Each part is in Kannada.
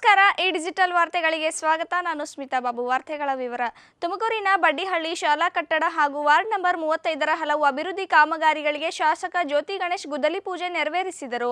ನಮಸ್ಕಾರ ಈ ಡಿಜಿಟಲ್ ವಾರ್ತೆಗಳಿಗೆ ಸ್ವಾಗತ ನಾನು ಸ್ಮಿತಾ ಬಾಬು ವಾರ್ತೆಗಳ ವಿವರ ತುಮಕೂರಿನ ಬಡ್ಡಿಹಳ್ಳಿ ಶಾಲಾ ಕಟ್ಟಡ ಹಾಗೂ ವಾರ್ಡ್ ನಂಬರ್ ಮೂವತ್ತೈದರ ಹಲವು ಅಭಿವೃದ್ಧಿ ಕಾಮಗಾರಿಗಳಿಗೆ ಶಾಸಕ ಜ್ಯೋತಿ ಗಣೇಶ್ ಗುದ್ದಲಿ ಪೂಜೆ ನೆರವೇರಿಸಿದರು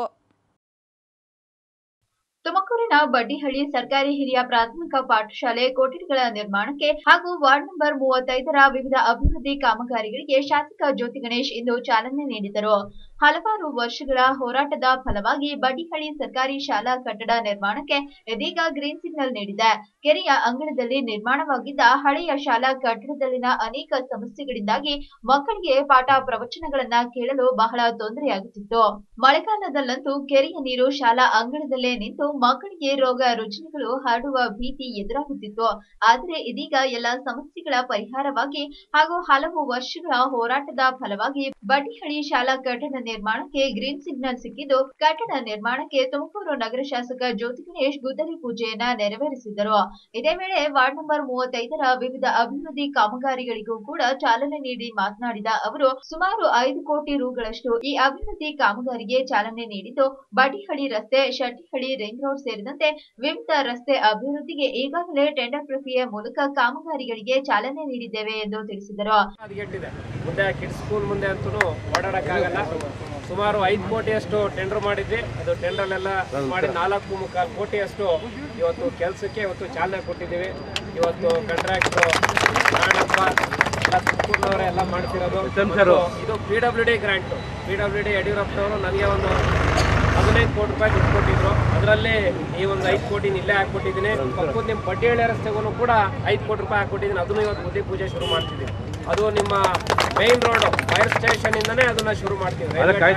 ತುಮಕೂರಿನ ಬಡ್ಡಿಹಳ್ಳಿ ಸರ್ಕಾರಿ ಹಿರಿಯ ಪ್ರಾಥಮಿಕ ಪಾಠಶಾಲೆ ಕೊಠಡಿಗಳ ನಿರ್ಮಾಣಕ್ಕೆ ಹಾಗೂ ವಾರ್ಡ್ ನಂಬರ್ ಮೂವತ್ತೈದರ ವಿವಿಧ ಅಭಿವೃದ್ಧಿ ಕಾಮಗಾರಿಗಳಿಗೆ ಶಾಸಕ ಜ್ಯೋತಿ ಗಣೇಶ್ ಇಂದು ಚಾಲನೆ ನೀಡಿದರು ಹಲವಾರು ವರ್ಷಗಳ ಹೋರಾಟದ ಫಲವಾಗಿ ಬಡ್ಡಿಹಳ್ಳಿ ಸರ್ಕಾರಿ ಶಾಲಾ ಕಟ್ಟಡ ನಿರ್ಮಾಣಕ್ಕೆ ಇದೀಗ ಗ್ರೀನ್ ಸಿಗ್ನಲ್ ನೀಡಿದೆ ಕೆರೆಯ ಅಂಗಳದಲ್ಲಿ ನಿರ್ಮಾಣವಾಗಿದ್ದ ಹಳೆಯ ಶಾಲಾ ಕಟ್ಟಡದಲ್ಲಿನ ಅನೇಕ ಸಮಸ್ಯೆಗಳಿಂದಾಗಿ ಮಕ್ಕಳಿಗೆ ಪಾಠ ಪ್ರವಚನಗಳನ್ನ ಕೇಳಲು ಬಹಳ ತೊಂದರೆಯಾಗುತ್ತಿತ್ತು ಮಳೆಗಾಲದಲ್ಲಂತೂ ಕೆರೆಯ ನೀರು ಶಾಲಾ ಅಂಗಳದಲ್ಲೇ ನಿಂತು ಮಕ್ಕಳಿಗೆ ರೋಗ ರುಜಿನಗಳು ಹರಡುವ ಭೀತಿ ಎದುರಾಗುತ್ತಿತ್ತು ಆದರೆ ಇದೀಗ ಎಲ್ಲ ಸಮಸ್ಯೆಗಳ ಪರಿಹಾರವಾಗಿ ಹಾಗೂ ಹಲವು ವರ್ಷಗಳ ಹೋರಾಟದ ಫಲವಾಗಿ ಬಡ್ಡಿಹಳ್ಳಿ ಶಾಲಾ ಕಟ್ಟಡ ನಿರ್ಮಾಣಕ್ಕೆ ಗ್ರೀನ್ ಸಿಗ್ನಲ್ ಸಿಕ್ಕಿದ್ದು ಕಟ್ಟಡ ನಿರ್ಮಾಣಕ್ಕೆ ತುಮಕೂರು ನಗರ ಶಾಸಕ ಜ್ಯೋತಿ ಗಣೇಶ್ ಗುದ್ದಲಿ ಪೂಜೆಯನ್ನ ನೆರವೇರಿಸಿದರು ಇದೇ ವೇಳೆ ವಾರ್ಡ್ ನಂಬರ್ ಮೂವತ್ತೈದರ ವಿವಿಧ ಅಭಿವೃದ್ಧಿ ಕಾಮಗಾರಿಗಳಿಗೂ ಕೂಡ ಚಾಲನೆ ನೀಡಿ ಮಾತನಾಡಿದ ಅವರು ಸುಮಾರು ಐದು ಕೋಟಿ ರುಗಳಷ್ಟು ಈ ಅಭಿವೃದ್ಧಿ ಕಾಮಗಾರಿಗೆ ಚಾಲನೆ ನೀಡಿದ್ದು ಬಡ್ಡಿಹಳ್ಳಿ ರಸ್ತೆ ಶೆಟ್ಟಿಹಳ್ಳಿ ರಿಂಗ್ ರೋಡ್ ಸೇರಿದಂತೆ ವಿವಿಧ ರಸ್ತೆ ಅಭಿವೃದ್ಧಿಗೆ ಈಗಾಗಲೇ ಟೆಂಡರ್ ಪ್ರಕ್ರಿಯೆ ಮೂಲಕ ಕಾಮಗಾರಿಗಳಿಗೆ ಚಾಲನೆ ನೀಡಿದ್ದೇವೆ ಎಂದು ತಿಳಿಸಿದರು ಹದಗೆಟ್ಟಿದೆ ಮುಂದೆ ಕಿಡ್ಸ್ ಸ್ಕೂಲ್ ಮುಂದೆ ಅಂತೂ ಓಡಾಡಕ್ಕಾಗಲ್ಲ ಸುಮಾರು ಐದು ಕೋಟಿಯಷ್ಟು ಟೆಂಡರ್ ಮಾಡಿದ್ವಿ ಅದು ಟೆಂಡರ್ಲೆಲ್ಲ ಮಾಡಿ ನಾಲ್ಕು ಮುಕ್ಕಾಲು ಕೋಟಿಯಷ್ಟು ಇವತ್ತು ಕೆಲಸಕ್ಕೆ ಇವತ್ತು ಚಾಲನೆ ಕೊಟ್ಟಿದ್ದೀವಿ ಇವತ್ತು ಕಾಂಟ್ರಾಕ್ಟ್ರು ನಾಡಪ್ಪ ಎಲ್ಲ ತುಮಕೂರಿನವರೇ ಎಲ್ಲ ಮಾಡ್ತಿರೋದು ಮತ್ತು ಇದು P W D grant P W D ಯಡಿಯೂರಪ್ಪನವರು ನನಗೆ ಒಂದು ಹದಿನೈದು ಕೋಟಿ ರೂಪಾಯಿ ದುಡ್ಡು ಕೊಟ್ಟಿದ್ರು ಅದರಲ್ಲಿ ಈ ಒಂದು ಐದು ಕೋಟಿ ಇಲ್ಲೇ ಹಾಕ್ಕೊಟ್ಟಿದ್ದೀನಿ ಪಕ್ಕದ ನಿಮ್ಮ ಬಡ್ಡಿಹಳ್ಳಿ ರಸ್ತೆಗೂ ಕೂಡ ಐದು ಕೋಟಿ ರೂಪಾಯಿ ಹಾಕ್ಕೊಟ್ಟಿದ್ದೀನಿ ಅದನ್ನು ಇವತ್ತು ಬುದ್ಧಿ ಪೂಜೆ ಶುರು ಮಾಡ್ತಿದ್ದೀವಿ ಅದು ನಿಮ್ಮ ಮೈನ್ ರೋಡ್ ಫೈರ್ ಸ್ಟೇಷನ್ ಇಂದನೇ ಅದನ್ನ ಶುರು ಮಾಡ್ತೀವಿ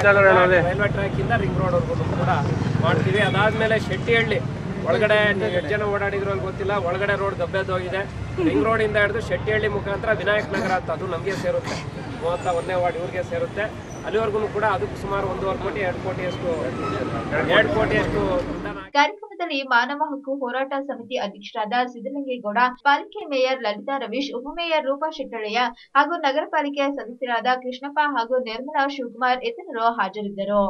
ರೈಲ್ವೆ ಟ್ರ್ಯಾಕ್ ಇಂದ ರಿಂಗ್ ರೋಡ್ ವರ್ಗು ಕೂಡ ಮಾಡ್ತೀವಿ ಅದಾದ್ಮೇಲೆ ಶೆಟ್ಟಿಹಳ್ಳಿ ಒಳಗಡೆ ನೀವು ಎಷ್ಟು ಜನ ಓಡಾಡಿದ್ರು ಅಲ್ಲಿ ಗೊತ್ತಿಲ್ಲ ಒಳಗಡೆ ರೋಡ್ ಗಬ್ಬೆದೋಗಿದೆ ರಿಂಗ್ ರೋಡ್ ಇಂದ ಹಿಡಿದು ಶೆಟ್ಟಿಹಳ್ಳಿ ಮುಖಾಂತರ ವಿನಾಯಕ್ ನಗರ ಅಂತ ಅದು ನಮಗೆ ಸೇರುತ್ತೆ ಮೂವತ್ತ ಒಂದನೇ ವಾರ್ಡ್ ಇವ್ರಿಗೆ ಸೇರುತ್ತೆ ಅಲ್ಲಿವರೆಗೂ ಕೂಡ ಅದಕ್ಕೆ ಸುಮಾರು ಒಂದೂವರೆ ಕೋಟಿ ಎರಡು ಕೋಟಿಯಷ್ಟು ಎರಡು ಕೋಟಿಯಷ್ಟು ಅನುದಾನ ಹಾಕಿ- ಕಾರ್ಯಕ್ರಮದಲ್ಲಿ ಮಾನವ ಹಕ್ಕು ಹೋರಾಟ ಸಮಿತಿ ಅಧ್ಯಕ್ಷರಾದ ಸಿದ್ದಲಿಂಗೇಗೌಡ ಪಾಲಿಕೆ ಮೇಯರ್ ಲಲಿತಾ ರವೀಶ್ ಉಪಮೇಯರ್ ರೂಪಾ ಶೆಟ್ಟಳಯ್ಯ ಹಾಗೂ ನಗರ ಪಾಲಿಕೆಯ ಸದಸ್ಯರಾದ ಕೃಷ್ಣಪ್ಪ ಹಾಗೂ ನಿರ್ಮಲಾ ಶಿವಕುಮಾರ್ ಇತರರು ಹಾಜರಿದ್ದರು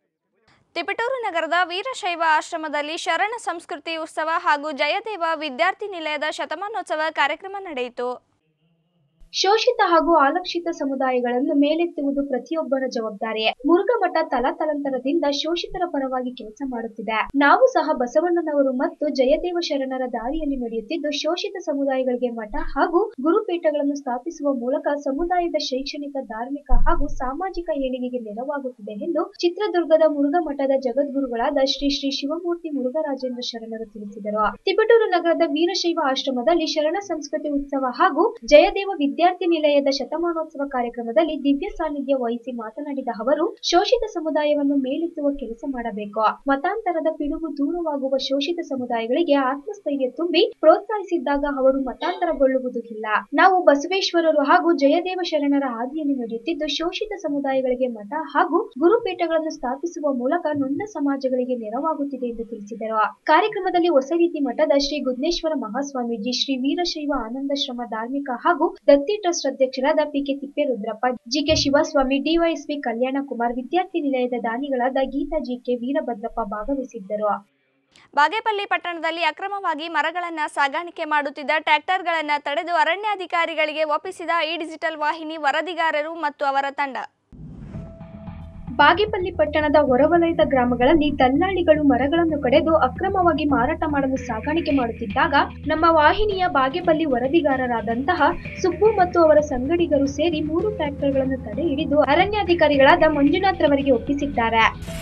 ತಿಪಟೂರು ನಗರದ ವೀರಶೈವ ಆಶ್ರಮದಲ್ಲಿ ಶರಣ ಸಂಸ್ಕೃತಿ ಉತ್ಸವ ಹಾಗೂ ಜಯದೇವ ವಿದ್ಯಾರ್ಥಿ ನಿಲಯದ ಶತಮಾನೋತ್ಸವ ಕಾರ್ಯಕ್ರಮ ನಡೆಯಿತು ಶೋಷಿತ ಹಾಗೂ ಆಲಕ್ಷಿತ ಸಮುದಾಯಗಳನ್ನು ಮೇಲೆತ್ತುವುದು ಪ್ರತಿಯೊಬ್ಬರ ಜವಾಬ್ದಾರಿ ಮುರುಘಮಠ ತಲತಲಾಂತರದಿಂದ ಶೋಷಿತರ ಪರವಾಗಿ ಕೆಲಸ ಮಾಡುತ್ತಿದೆ ನಾವು ಸಹ ಬಸವಣ್ಣನವರು ಮತ್ತು ಜಯದೇವ ಶರಣರ ದಾರಿಯಲ್ಲಿ ನಡೆಯುತ್ತಿದ್ದು ಶೋಷಿತ ಸಮುದಾಯಗಳಿಗೆ ಮಠ ಹಾಗೂ ಗುರುಪೀಠಗಳನ್ನು ಸ್ಥಾಪಿಸುವ ಮೂಲಕ ಸಮುದಾಯದ ಶೈಕ್ಷಣಿಕ ಧಾರ್ಮಿಕ ಹಾಗೂ ಸಾಮಾಜಿಕ ಏಳಿಗೆಗೆ ನೆರವಾಗುತ್ತಿದೆ ಎಂದು ಚಿತ್ರದುರ್ಗದ ಮುರುಘಮಠದ ಜಗದ್ಗುರುಗಳಾದ ಶ್ರೀ ಶ್ರೀ ಶಿವಮೂರ್ತಿ ಮುರುಘರಾಜೇಂದ್ರ ಶರಣರು ತಿಳಿಸಿದರು ತಿಪಟೂರು ನಗರದ ವೀರಶೈವ ಆಶ್ರಮದಲ್ಲಿ ಶರಣ ಸಂಸ್ಕೃತಿ ಉತ್ಸವ ಹಾಗೂ ಜಯದೇವ ವಿದ್ಯಾರ್ಥಿ ನಿಲಯದ ಶತಮಾನೋತ್ಸವ ಕಾರ್ಯಕ್ರಮದಲ್ಲಿ ದಿವ್ಯ ಸಾನ್ನಿಧ್ಯ ವಹಿಸಿ ಮಾತನಾಡಿದ ಅವರು ಶೋಷಿತ ಸಮುದಾಯವನ್ನು ಮೇಲೆತ್ತುವ ಕೆಲಸ ಮಾಡಬೇಕು ಮತಾಂತರದ ಪಿಡುಗು ದೂರವಾಗುವ ಶೋಷಿತ ಸಮುದಾಯಗಳಿಗೆ ಆತ್ಮಸ್ಥೈರ್ಯ ತುಂಬಿ ಪ್ರೋತ್ಸಾಹಿಸಿದ್ದಾಗ ಅವರು ಮತಾಂತರಗೊಳ್ಳುವುದು ಇಲ್ಲ ನಾವು ಬಸವೇಶ್ವರರು ಹಾಗೂ ಜಯದೇವ ಶರಣರ ಹಾದಿಯಲ್ಲಿ ನಡೆಯುತ್ತಿದ್ದು ಶೋಷಿತ ಸಮುದಾಯಗಳಿಗೆ ಮಠ ಹಾಗೂ ಗುರುಪೀಠಗಳನ್ನು ಸ್ಥಾಪಿಸುವ ಮೂಲಕ ನೊಂದ ಸಮಾಜಗಳಿಗೆ ನೆರವಾಗುತ್ತಿದೆ ಎಂದು ತಿಳಿಸಿದರು ಕಾರ್ಯಕ್ರಮದಲ್ಲಿ ಹೊಸರೀತಿ ಮಠದ ಶ್ರೀ ಗುದ್ನೇಶ್ವರ ಮಹಾಸ್ವಾಮೀಜಿ ಶ್ರೀ ವೀರಶೈವ ಆನಂದಾಶ್ರಮ ಧಾರ್ಮಿಕ ಹಾಗೂ ದತ್ತಿ ಟ್ರಸ್ಟ್ ಅಧ್ಯಕ್ಷರಾದ PK Thipperudrappa GK Shivaswamy DySP Kalyana Kumar ವಿದ್ಯಾರ್ಥಿ ನಿಲಯದ ದಾನಿಗಳಾದ ಗೀತಾ ಜಿಕೆ ವೀರಭದ್ರಪ್ಪ ಭಾಗವಹಿಸಿದ್ದರು ಬಾಗೇಪಲ್ಲಿ ಪಟ್ಟಣದಲ್ಲಿ ಅಕ್ರಮವಾಗಿ ಮರಗಳನ್ನು ಸಾಗಾಣಿಕೆ ಮಾಡುತ್ತಿದ್ದ ಟ್ರ್ಯಾಕ್ಟರ್ಗಳನ್ನು ತಡೆದು ಅರಣ್ಯಾಧಿಕಾರಿಗಳಿಗೆ ಒಪ್ಪಿಸಿದ ಈ ಡಿಜಿಟಲ್ ವಾಹಿನಿ ವರದಿಗಾರರು ಮತ್ತು ಅವರ ತಂಡ ಬಾಗೇಪಲ್ಲಿ ಪಟ್ಟಣದ ಹೊರವಲಯದ ಗ್ರಾಮಗಳಲ್ಲಿ ದಲ್ಲಾಳಿಗಳು ಮರಗಳನ್ನು ಕಡೆದು ಅಕ್ರಮವಾಗಿ ಮಾರಾಟ ಮಾಡಲು ಸಾಗಾಣಿಕೆ ಮಾಡುತ್ತಿದ್ದಾಗ ನಮ್ಮ ವಾಹಿನಿಯ ಬಾಗೇಪಲ್ಲಿ ವರದಿಗಾರರಾದಂತಹ ಸುಬ್ಬು ಮತ್ತು ಅವರ ಸಂಗಡಿಗರು ಸೇರಿ ಮೂರು ಟ್ರ್ಯಾಕ್ಟರ್ಗಳನ್ನು ತಡೆ ಹಿಡಿದು ಅರಣ್ಯಾಧಿಕಾರಿಗಳಾದ ಮಂಜುನಾಥ್ ರವರಿಗೆ ಒಪ್ಪಿಸಿದ್ದಾರೆ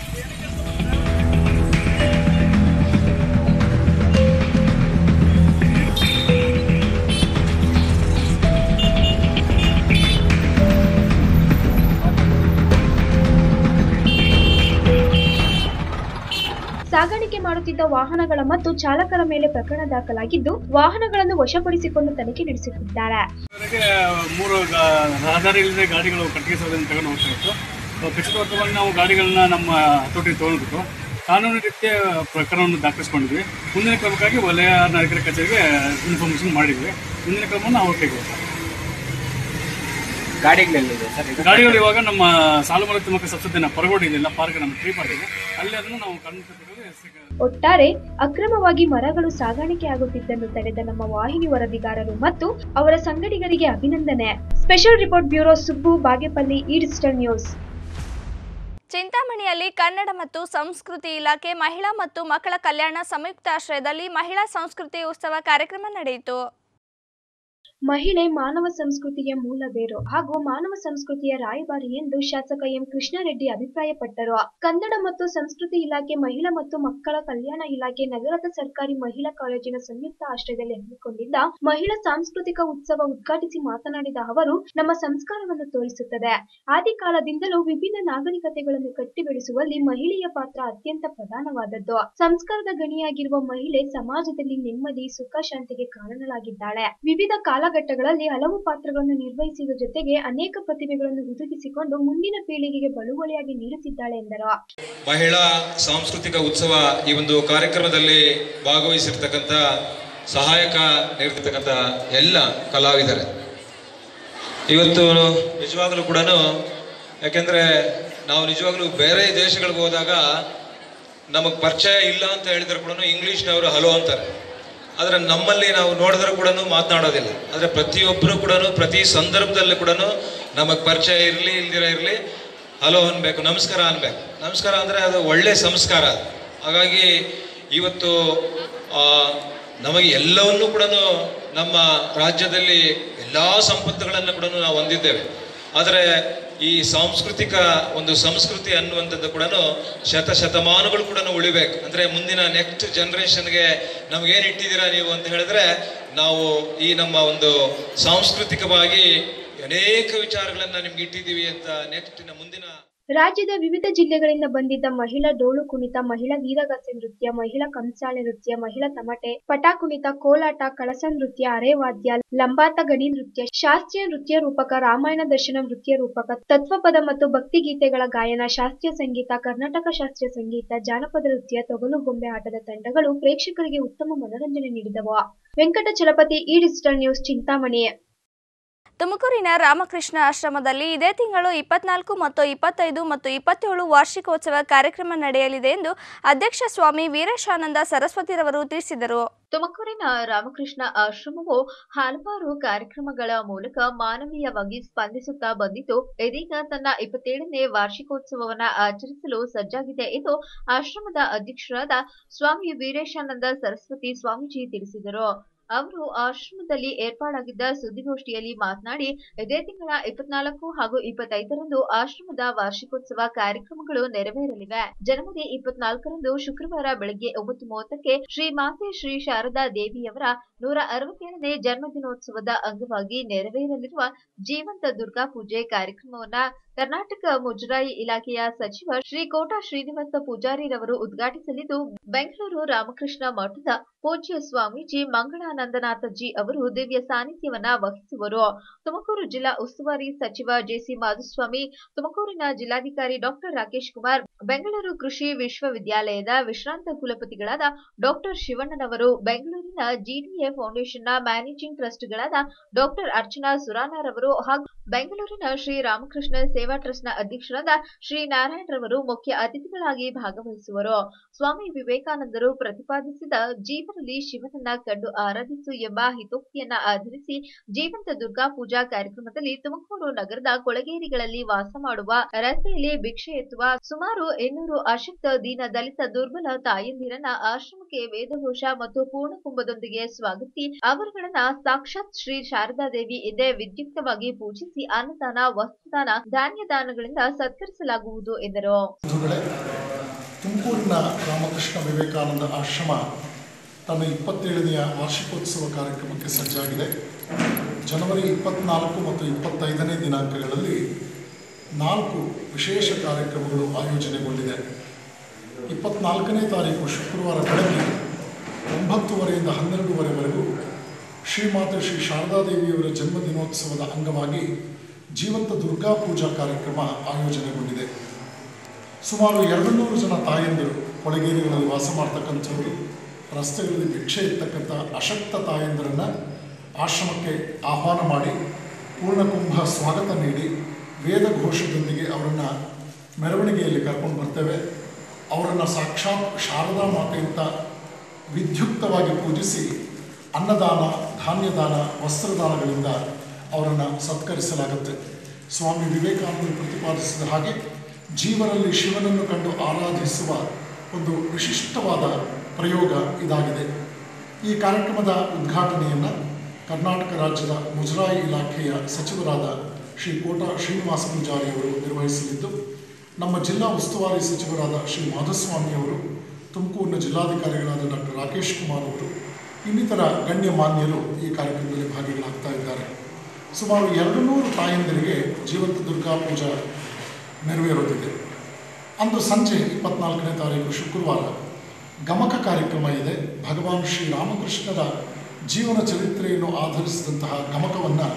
ಸಾಗಾಣಿಕೆ ಮಾಡುತ್ತಿದ್ದ ವಾಹನಗಳ ಮತ್ತು ಚಾಲಕರ ಮೇಲೆ ಪ್ರಕರಣ ದಾಖಲಾಗಿದ್ದು ವಾಹನಗಳನ್ನು ವಶಪಡಿಸಿಕೊಂಡು ತನಿಖೆ ನಡೆಸುತ್ತಿದ್ದಾರೆ ಅದಕ್ಕೆ ಮೂರು ಗಾ- ರಹದಾರಿಗಳಿಂದ ಗಾಡಿಗಳು ಕಟ್ಟಿಗೆ ಸೌದನ್ನು ತಗೊಂಡು ಹೋಗ್ತಾ ಇತ್ತು ಖಚಿತವಾಗಿ ನಾವು ಗಾಡಿಗಳನ್ನ ನಮ್ಮ ಹತೋಟಿಗೆ ತೊಗೊಂಡ್ಬಿಟ್ಟು ಕಾನೂನು ರೀತಿಯ ಪ್ರಕರಣವನ್ನು ದಾಖಲಿಸ್ಕೊಂಡಿದ್ವಿ ಮುಂದಿನ ಕ್ರಮಕ್ಕಾಗಿ ವಲಯ ನಾಯಕರ ಕಚೇರಿಗೆ ಇನ್ಫಾರ್ಮೇಷನ್ ಮಾಡಿದ್ವಿ ಮುಂದಿನ ಕ್ರಮವನ್ನು ಅವ್ರು ಕೈಗೊಳ್ತಾರೆ ಗಾಡಿಗಳೆಲ್ಲಿದೆ ಸರ್ ಇದು ಗಾಡಿಗಳು ಇವಾಗ ನಮ್ಮ ಸಾಲುಮರ ತಿಮ್ಮಕ್ಕ ಸಬ್ಸಿಡಿನ ಪರಗೋಡಿ ಇದೆಯಲ್ಲ ಪಾರ್ಕ್ ನಮ್ಮ ಟ್ರೀ ಪಾರ್ಕ್ ಇದೆ ಅಲ್ಲಿ ಅದನ್ನು ನಾವು ಕಣ್ಣು ಒಟ್ಟಾರೆ ಅಕ್ರಮವಾಗಿ ಮರಗಳು ಸಾಗಾಣಿಕೆ ಆಗುತ್ತಿದ್ದನ್ನು ತಡೆದ ನಮ್ಮ ವಾಹಿನಿ ವರದಿಗಾರರು ಮತ್ತು ಅವರ ಸಂಗಡಿಗರಿಗೆ ಅಭಿನಂದನೆ special report bureau Subbu Bagepalli ಈ ಡಿಜಿಟಲ್ ನ್ಯೂಸ್ ಚಿಂತಾಮಣಿಯಲ್ಲಿ ಕನ್ನಡ ಮತ್ತು ಸಂಸ್ಕೃತಿ ಇಲಾಖೆ ಮಹಿಳಾ ಮತ್ತು ಮಕ್ಕಳ ಕಲ್ಯಾಣ ಸಂಯುಕ್ತ ಆಶ್ರಯದಲ್ಲಿ ಮಹಿಳಾ ಸಂಸ್ಕೃತಿ ಉತ್ಸವ ಕಾರ್ಯಕ್ರಮ ನಡೆಯಿತು ಮಹಿಳೆ ಮಾನವ ಸಂಸ್ಕೃತಿಯ ಮೂಲ ಬೇರು ಹಾಗೂ ಮಾನವ ಸಂಸ್ಕೃತಿಯ ರಾಯಭಾರಿ ಎಂದು ಶಾಸಕ ಎಂ ಕೃಷ್ಣಾರೆಡ್ಡಿ ಅಭಿಪ್ರಾಯಪಟ್ಟರು ಕನ್ನಡ ಮತ್ತು ಸಂಸ್ಕೃತಿ ಇಲಾಖೆ ಮಹಿಳಾ ಮತ್ತು ಮಕ್ಕಳ ಕಲ್ಯಾಣ ಇಲಾಖೆ ನಗರದ ಸರ್ಕಾರಿ ಮಹಿಳಾ ಕಾಲೇಜಿನ ಸಂಯುಕ್ತ ಆಶ್ರಯದಲ್ಲಿ ಹಮ್ಮಿಕೊಂಡಿದ್ದ ಮಹಿಳಾ ಸಾಂಸ್ಕೃತಿಕ ಉತ್ಸವ ಉದ್ಘಾಟಿಸಿ ಮಾತನಾಡಿದ ಅವರು ನಮ್ಮ ಸಂಸ್ಕಾರವನ್ನು ತೋರಿಸುತ್ತದೆ ಆದಿ ಕಾಲದಿಂದಲೂ ವಿಭಿನ್ನ ನಾಗರಿಕತೆಗಳನ್ನು ಕಟ್ಟಿ ಬೆಳೆಸುವಲ್ಲಿ ಮಹಿಳೆಯ ಪಾತ್ರ ಅತ್ಯಂತ ಪ್ರಧಾನವಾದದ್ದು ಸಂಸ್ಕಾರದ ಗಣಿಯಾಗಿರುವ ಮಹಿಳೆ ಸಮಾಜದಲ್ಲಿ ನೆಮ್ಮದಿ ಸುಖ ಶಾಂತಿಗೆ ಕಾರಣಲಾಗಿದ್ದಾಳೆ ವಿವಿಧ ಕಾಲಘಟ್ಟಗಳಲ್ಲಿ ಹಲವು ಪಾತ್ರಗಳನ್ನು ನಿರ್ವಹಿಸಿದ ಜೊತೆಗೆ ಅನೇಕ ಪ್ರತಿಭೆಗಳನ್ನು ಹುದುಗಿಸಿಕೊಂಡು ಮುಂದಿನ ಪೀಳಿಗೆಗೆ ಬಳುವಳಿಯಾಗಿ ನೀಡುತ್ತಿದ್ದಾಳೆ ಎಂದರು ಮಹಿಳಾ ಸಾಂಸ್ಕೃತಿಕ ಉತ್ಸವ ಈ ಒಂದು ಕಾರ್ಯಕ್ರಮದಲ್ಲಿ ಭಾಗವಹಿಸಿರ್ತಕ್ಕಂಥ ಸಹಾಯಕ ನೀಡ್ತಿರ್ತಕ್ಕಂಥ ಎಲ್ಲ ಕಲಾವಿದರೆ ಇವತ್ತು ನಿಜವಾಗಲೂ ಕೂಡ ಯಾಕೆಂದರೆ ನಾವು ನಿಜವಾಗ್ಲೂ ಬೇರೆ ದೇಶಗಳಿಗೆ ಹೋದಾಗ ನಮಗೆ ಪರಿಚಯ ಇಲ್ಲ ಅಂತ ಹೇಳಿದ್ರೆ ಕೂಡ ಇಂಗ್ಲೀಷ್ನವರು ಹಲೋ ಅಂತಾರೆ ಆದರೆ ನಮ್ಮಲ್ಲಿ ನಾವು ನೋಡಿದ್ರೆ ಕೂಡ ಮಾತನಾಡೋದಿಲ್ಲ ಆದರೆ ಪ್ರತಿಯೊಬ್ಬರು ಕೂಡ ಪ್ರತಿ ಸಂದರ್ಭದಲ್ಲೂ ಕೂಡ ನಮಗೆ ಪರಿಚಯ ಇರಲಿ ಇಲ್ದಿರ ಇರಲಿ ಹಲೋ ಅನ್ಬೇಕು ನಮಸ್ಕಾರ ಅನ್ಬೇಕು ನಮಸ್ಕಾರ ಅಂದರೆ ಅದು ಒಳ್ಳೆ ಸಂಸ್ಕಾರ ಅದು. ಹಾಗಾಗಿ ಇವತ್ತು ಆ, ನಮಗೆ ಎಲ್ಲವನ್ನೂ ಕೂಡ ನಮ್ಮ ರಾಜ್ಯದಲ್ಲಿ ಎಲ್ಲ ಸಂಪತ್ತುಗಳನ್ನು ಕೂಡ ನಾವು ಹೊಂದಿದ್ದೇವೆ ಆದರೆ ಈ ಸಾಂಸ್ಕೃತಿಕ ಒಂದು ಸಂಸ್ಕೃತಿ ಅನ್ನುವಂಥದ್ದು ಕೂಡ ಶತ ಶತಮಾನಗಳು ಕೂಡ ಉಳಿಬೇಕು ಅಂದರೆ ಮುಂದಿನ ನೆಕ್ಸ್ಟ್ ಜನ್ರೇಷನ್ಗೆ ನಮಗೇನು ಇಟ್ಟಿದ್ದೀರಾ ನೀವು ಅಂತ ಹೇಳಿದ್ರೆ ನಾವು ಈ ನಮ್ಮ ಒಂದು ಸಾಂಸ್ಕೃತಿಕವಾಗಿ ಅನೇಕ ವಿಚಾರಗಳನ್ನು ನಿಮ್ಗೆ ಇಟ್ಟಿದ್ದೀವಿ ಅಂತ ನೆಕ್ಸ್ಟ್ ಮುಂದಿನ ರಾಜ್ಯದ ವಿವಿಧ ಜಿಲ್ಲೆಗಳಿಂದ ಬಂದಿದ್ದ ಮಹಿಳಾ ಡೋಳು ಕುಣಿತ ಮಹಿಳಾ ವೀರಗಾಸೆ ನೃತ್ಯ ಮಹಿಳಾ ಕಂಸಾಳೆ ನೃತ್ಯ ಮಹಿಳಾ ತಮಟೆ ಪಟಾ ಕುಣಿತ ಕೋಲಾಟ ಕಳಸ ನೃತ್ಯ ಅರೆವಾದ್ಯ ಲಂಬಾತ ಗಣಿ ನೃತ್ಯ ಶಾಸ್ತ್ರೀಯ ನೃತ್ಯ ರೂಪಕ ರಾಮಾಯಣ ದರ್ಶನ ನೃತ್ಯ ರೂಪಕ ತತ್ವಪದ ಮತ್ತು ಭಕ್ತಿಗೀತೆಗಳ ಗಾಯನ ಶಾಸ್ತ್ರೀಯ ಸಂಗೀತ ಕರ್ನಾಟಕ ಶಾಸ್ತ್ರೀಯ ಸಂಗೀತ ಜಾನಪದ ನೃತ್ಯ ತೊಗಲು ಗೊಂಬೆ ಆಟದ ತಂಡಗಳು ಪ್ರೇಕ್ಷಕರಿಗೆ ಉತ್ತಮ ಮನರಂಜನೆ ನೀಡಿದವು ವೆಂಕಟ ಚಲಪತಿ ಈ ಡಿಜಿಟಲ್ ನ್ಯೂಸ್ ಚಿಂತಾಮಣಿ ತುಮಕೂರಿನ ರಾಮಕೃಷ್ಣ ಆಶ್ರಮದಲ್ಲಿ ಇದೇ ತಿಂಗಳು ಇಪ್ಪತ್ನಾಲ್ಕು ಮತ್ತು ಇಪ್ಪತ್ತೈದು ಮತ್ತು ಇಪ್ಪತ್ತೇಳು ವಾರ್ಷಿಕೋತ್ಸವ ಕಾರ್ಯಕ್ರಮ ನಡೆಯಲಿದೆ ಎಂದು ಅಧ್ಯಕ್ಷ ಸ್ವಾಮಿ ವೀರೇಶಾನಂದ ಸರಸ್ವತಿರವರು ತಿಳಿಸಿದರು ತುಮಕೂರಿನ ರಾಮಕೃಷ್ಣ ಆಶ್ರಮವು ಹಲವಾರು ಕಾರ್ಯಕ್ರಮಗಳ ಮೂಲಕ ಮಾನವೀಯವಾಗಿ ಸ್ಪಂದಿಸುತ್ತಾ ಬಂದಿದ್ದು ಇದೀಗ ತನ್ನ ಇಪ್ಪತ್ತೇಳನೇ ವಾರ್ಷಿಕೋತ್ಸವವನ್ನ ಆಚರಿಸಲು ಸಜ್ಜಾಗಿದೆ ಎಂದು ಆಶ್ರಮದ ಅಧ್ಯಕ್ಷರಾದ ಸ್ವಾಮಿ ವೀರೇಶಾನಂದ ಸರಸ್ವತಿ ಸ್ವಾಮೀಜಿ ತಿಳಿಸಿದರು ಅವರು ಆಶ್ರಮದಲ್ಲಿ ಏರ್ಪಾಡಾಗಿದ್ದ ಸುದ್ದಿಗೋಷ್ಠಿಯಲ್ಲಿ ಮಾತನಾಡಿ ಇದೇ ತಿಂಗಳ ಇಪ್ಪತ್ನಾಲ್ಕು ಹಾಗೂ ಇಪ್ಪತ್ತೈದರಂದು ಆಶ್ರಮದ ವಾರ್ಷಿಕೋತ್ಸವ ಕಾರ್ಯಕ್ರಮಗಳು ನೆರವೇರಲಿವೆ ಜನವರಿ ಇಪ್ಪತ್ನಾಲ್ಕರಂದು ಶುಕ್ರವಾರ ಬೆಳಗ್ಗೆ ಒಂಬತ್ತು ಮೂವತ್ತಕ್ಕೆ ಶ್ರೀ ಮಾತೆ ಶ್ರೀ ಶಾರದಾ ದೇವಿಯವರ ನೂರ ಅರವತ್ತೇಳನೇ ಜನ್ಮದಿನೋತ್ಸವದ ಅಂಗವಾಗಿ ನೆರವೇರಲಿರುವ ಜೀವಂತ ದುರ್ಗಾ ಪೂಜೆ ಕಾರ್ಯಕ್ರಮವನ್ನ ಕರ್ನಾಟಕ ಮುಜರಾಯಿ ಇಲಾಖೆಯ ಸಚಿವ ಶ್ರೀ ಕೋಟಾ ಶ್ರೀನಿವಾಸ ಪೂಜಾರಿರವರು ಉದ್ಘಾಟಿಸಲಿದ್ದು ಬೆಂಗಳೂರು ರಾಮಕೃಷ್ಣ ಮಠದ ಪೂಜ್ಯ ಸ್ವಾಮೀಜಿ ಮಂಗಳಾನಂದನಾಥಜಿ ಅವರು ದಿವ್ಯ ಸಾನ್ನಿಧ್ಯವನ್ನ ವಹಿಸುವರು ತುಮಕೂರು ಜಿಲ್ಲಾ ಉಸ್ತುವಾರಿ ಸಚಿವ ಜೆಸಿ ಮಾಧುಸ್ವಾಮಿ ತುಮಕೂರಿನ ಜಿಲ್ಲಾಧಿಕಾರಿ ಡಾಕ್ಟರ್ ರಾಕೇಶ್ ಕುಮಾರ್ ಬೆಂಗಳೂರು ಕೃಷಿ ವಿಶ್ವವಿದ್ಯಾಲಯದ ವಿಶ್ರಾಂತ ಕುಲಪತಿಗಳಾದ ಡಾಕ್ಟರ್ ಶಿವಣ್ಣನವರು ಬೆಂಗಳೂರಿನ ಜಿಡಿಎ ಫೌಂಡೇಶನ್ನ ಮ್ಯಾನೇಜಿಂಗ್ ಟ್ರಸ್ಟ್ಗಳಾದ ಡಾಕ್ಟರ್ ಅರ್ಚನಾ ಸುರಾನರವರು ಹಾಗೂ ಬೆಂಗಳೂರಿನ ಶ್ರೀ ರಾಮಕೃಷ್ಣ ಸೇವಾ ಟ್ರಸ್ಟ್ನ ಅಧ್ಯಕ್ಷರಾದ ಶ್ರೀ ನಾರಾಯಣ್ ರವರು ಮುಖ್ಯ ಅತಿಥಿಗಳಾಗಿ ಭಾಗವಹಿಸುವರು ಸ್ವಾಮಿ ವಿವೇಕಾನಂದರು ಪ್ರತಿಪಾದಿಸಿದ ಜೀವನಲ್ಲಿ ಶಿವನನ್ನ ಕಂಡು ಆರಾಧಿಸು ಎಂಬ ಹಿತೋಕ್ತಿಯನ್ನ ಆಧರಿಸಿ ಜೀವಂತ ದುರ್ಗಾ ಪೂಜಾ ಕಾರ್ಯಕ್ರಮದಲ್ಲಿ ತುಮಕೂರು ನಗರದ ಕೊಳಗೇರಿಗಳಲ್ಲಿ ವಾಸ ಮಾಡುವ ರಸ್ತೆಯಲ್ಲಿ ಭಿಕ್ಷೆ ಎತ್ತುವ ಸುಮಾರು ಇನ್ನೂರು ಅಶಕ್ತ ದೀನ ದಲಿತ ದುರ್ಬಲ ತಾಯಂದಿರನ್ನ ಆಶ್ರಮಕ್ಕೆ ವೇದಘೋಷ ಮತ್ತು ಪೂರ್ಣಕುಂಭದೊಂದಿಗೆ ಸ್ವಾಗತಿಸಿ ಅವರುಗಳನ್ನ ಸಾಕ್ಷಾತ್ ಶ್ರೀ ಶಾರದಾದೇವಿ ಇದೇ ವಿದ್ಯುಕ್ತವಾಗಿ ಪೂಜಿಸಿ ಅನ್ನದಾನ ವಸ್ತ್ರದಾನ ಧಾನ್ಯ ದಾನಗಳಿಂದ ಸತ್ಕರಿಸಲಾಗುವುದು ಎಂದರು ಬಂಧುಗಳೇ ತುಮಕೂರಿನ ರಾಮಕೃಷ್ಣ ವಿವೇಕಾನಂದ ಆಶ್ರಮ ತನ್ನ ಇಪ್ಪತ್ತೇಳನೆಯ ವಾರ್ಷಿಕೋತ್ಸವ ಕಾರ್ಯಕ್ರಮಕ್ಕೆ ಸಜ್ಜಾಗಿದೆ ಜನವರಿ ಇಪ್ಪತ್ನಾಲ್ಕು ಮತ್ತು ಇಪ್ಪತ್ತೈದನೇ ದಿನಾಂಕಗಳಲ್ಲಿ ನಾಲ್ಕು ವಿಶೇಷ ಕಾರ್ಯಕ್ರಮಗಳು ಆಯೋಜನೆಗೊಂಡಿದೆ ಇಪ್ಪತ್ನಾಲ್ಕನೇ ತಾರೀಕು ಶುಕ್ರವಾರ ಬೆಳಗ್ಗೆ ಒಂಬತ್ತುವರೆಯಿಂದ ಹನ್ನೆರಡೂವರೆವರೆಗೂ ಶ್ರೀಮಾತೆ ಶ್ರೀ ಶಾರದಾದೇವಿಯವರ ಜನ್ಮದಿನೋತ್ಸವದ ಅಂಗವಾಗಿ ಜೀವಂತ ದುರ್ಗಾ ಪೂಜಾ ಕಾರ್ಯಕ್ರಮ ಆಯೋಜನೆಗೊಂಡಿದೆ ಸುಮಾರು ಎರಡು ನೂರು ಜನ ತಾಯಂದಿರು ಕೊಳಗೇರಿಗಳಲ್ಲಿ ವಾಸ ಮಾಡ್ತಕ್ಕಂಥವ್ರು ರಸ್ತೆಗಳಲ್ಲಿ ಭಿಕ್ಷೆ ಇರ್ತಕ್ಕಂಥ ಅಶಕ್ತ ತಾಯಂದಿರನ್ನು ಆಶ್ರಮಕ್ಕೆ ಆಹ್ವಾನ ಮಾಡಿ ಪೂರ್ಣಕುಂಭ ಸ್ವಾಗತ ನೀಡಿ ವೇದ ಘೋಷದೊಂದಿಗೆ ಅವರನ್ನು ಮೆರವಣಿಗೆಯಲ್ಲಿ ಕರ್ಕೊಂಡು ಬರ್ತೇವೆ ಅವರನ್ನು ಸಾಕ್ಷಾತ್ ಶಾರದಾ ಮಾತೆಯಂತ ವಿದ್ಯುಕ್ತವಾಗಿ ಪೂಜಿಸಿ ಅನ್ನದಾನ ಧಾನ್ಯದಾನ ವಸ್ತ್ರದಾನಗಳಿಂದ ಅವರನ್ನು ಸತ್ಕರಿಸಲಾಗುತ್ತೆ ಸ್ವಾಮಿ ವಿವೇಕಾನಂದರು ಪ್ರತಿಪಾದಿಸಿದ ಹಾಗೆ ಜೀವನಲ್ಲಿ ಶಿವನನ್ನು ಕಂಡು ಆರಾಧಿಸುವ ಒಂದು ವಿಶಿಷ್ಟವಾದ ಪ್ರಯೋಗ ಇದಾಗಿದೆ ಈ ಕಾರ್ಯಕ್ರಮದ ಉದ್ಘಾಟನೆಯನ್ನು ಕರ್ನಾಟಕ ರಾಜ್ಯದ ಮುಜರಾಯಿ ಇಲಾಖೆಯ ಸಚಿವರಾದ ಶ್ರೀ ಕೋಟ ಶ್ರೀನಿವಾಸ ಪೂಜಾರಿ ಅವರು ನಿರ್ವಹಿಸಲಿದ್ದು ನಮ್ಮ ಜಿಲ್ಲಾ ಉಸ್ತುವಾರಿ ಸಚಿವರಾದ ಶ್ರೀ ಮಾಧುಸ್ವಾಮಿ ಅವರು ತುಮಕೂರಿನ ಜಿಲ್ಲಾಧಿಕಾರಿಗಳಾದ ಡಾಕ್ಟರ್ ರಾಕೇಶ್ ಕುಮಾರ್ ಅವರು ಇನ್ನಿತರ ಗಣ್ಯ ಮಾನ್ಯರು ಈ ಕಾರ್ಯಕ್ರಮದಲ್ಲಿ ಭಾಗಿಗಳಾಗ್ತಾ ಇದ್ದಾರೆ ಸುಮಾರು ಎರಡು ನೂರು ತಾಯಂದಿರಿಗೆ ಜೀವಂತ ದುರ್ಗಾ ಪೂಜಾ ನೆರವೇರುತ್ತಿದೆ ಅಂದು ಸಂಜೆ ಇಪ್ಪತ್ನಾಲ್ಕನೇ ತಾರೀಕು ಶುಕ್ರವಾರ ಗಮಕ ಕಾರ್ಯಕ್ರಮ ಇದೆ ಭಗವಾನ್ ಶ್ರೀರಾಮಕೃಷ್ಣರ ಜೀವನ ಚರಿತ್ರೆಯನ್ನು ಆಧರಿಸಿದಂತಹ ಗಮಕವನ್ನು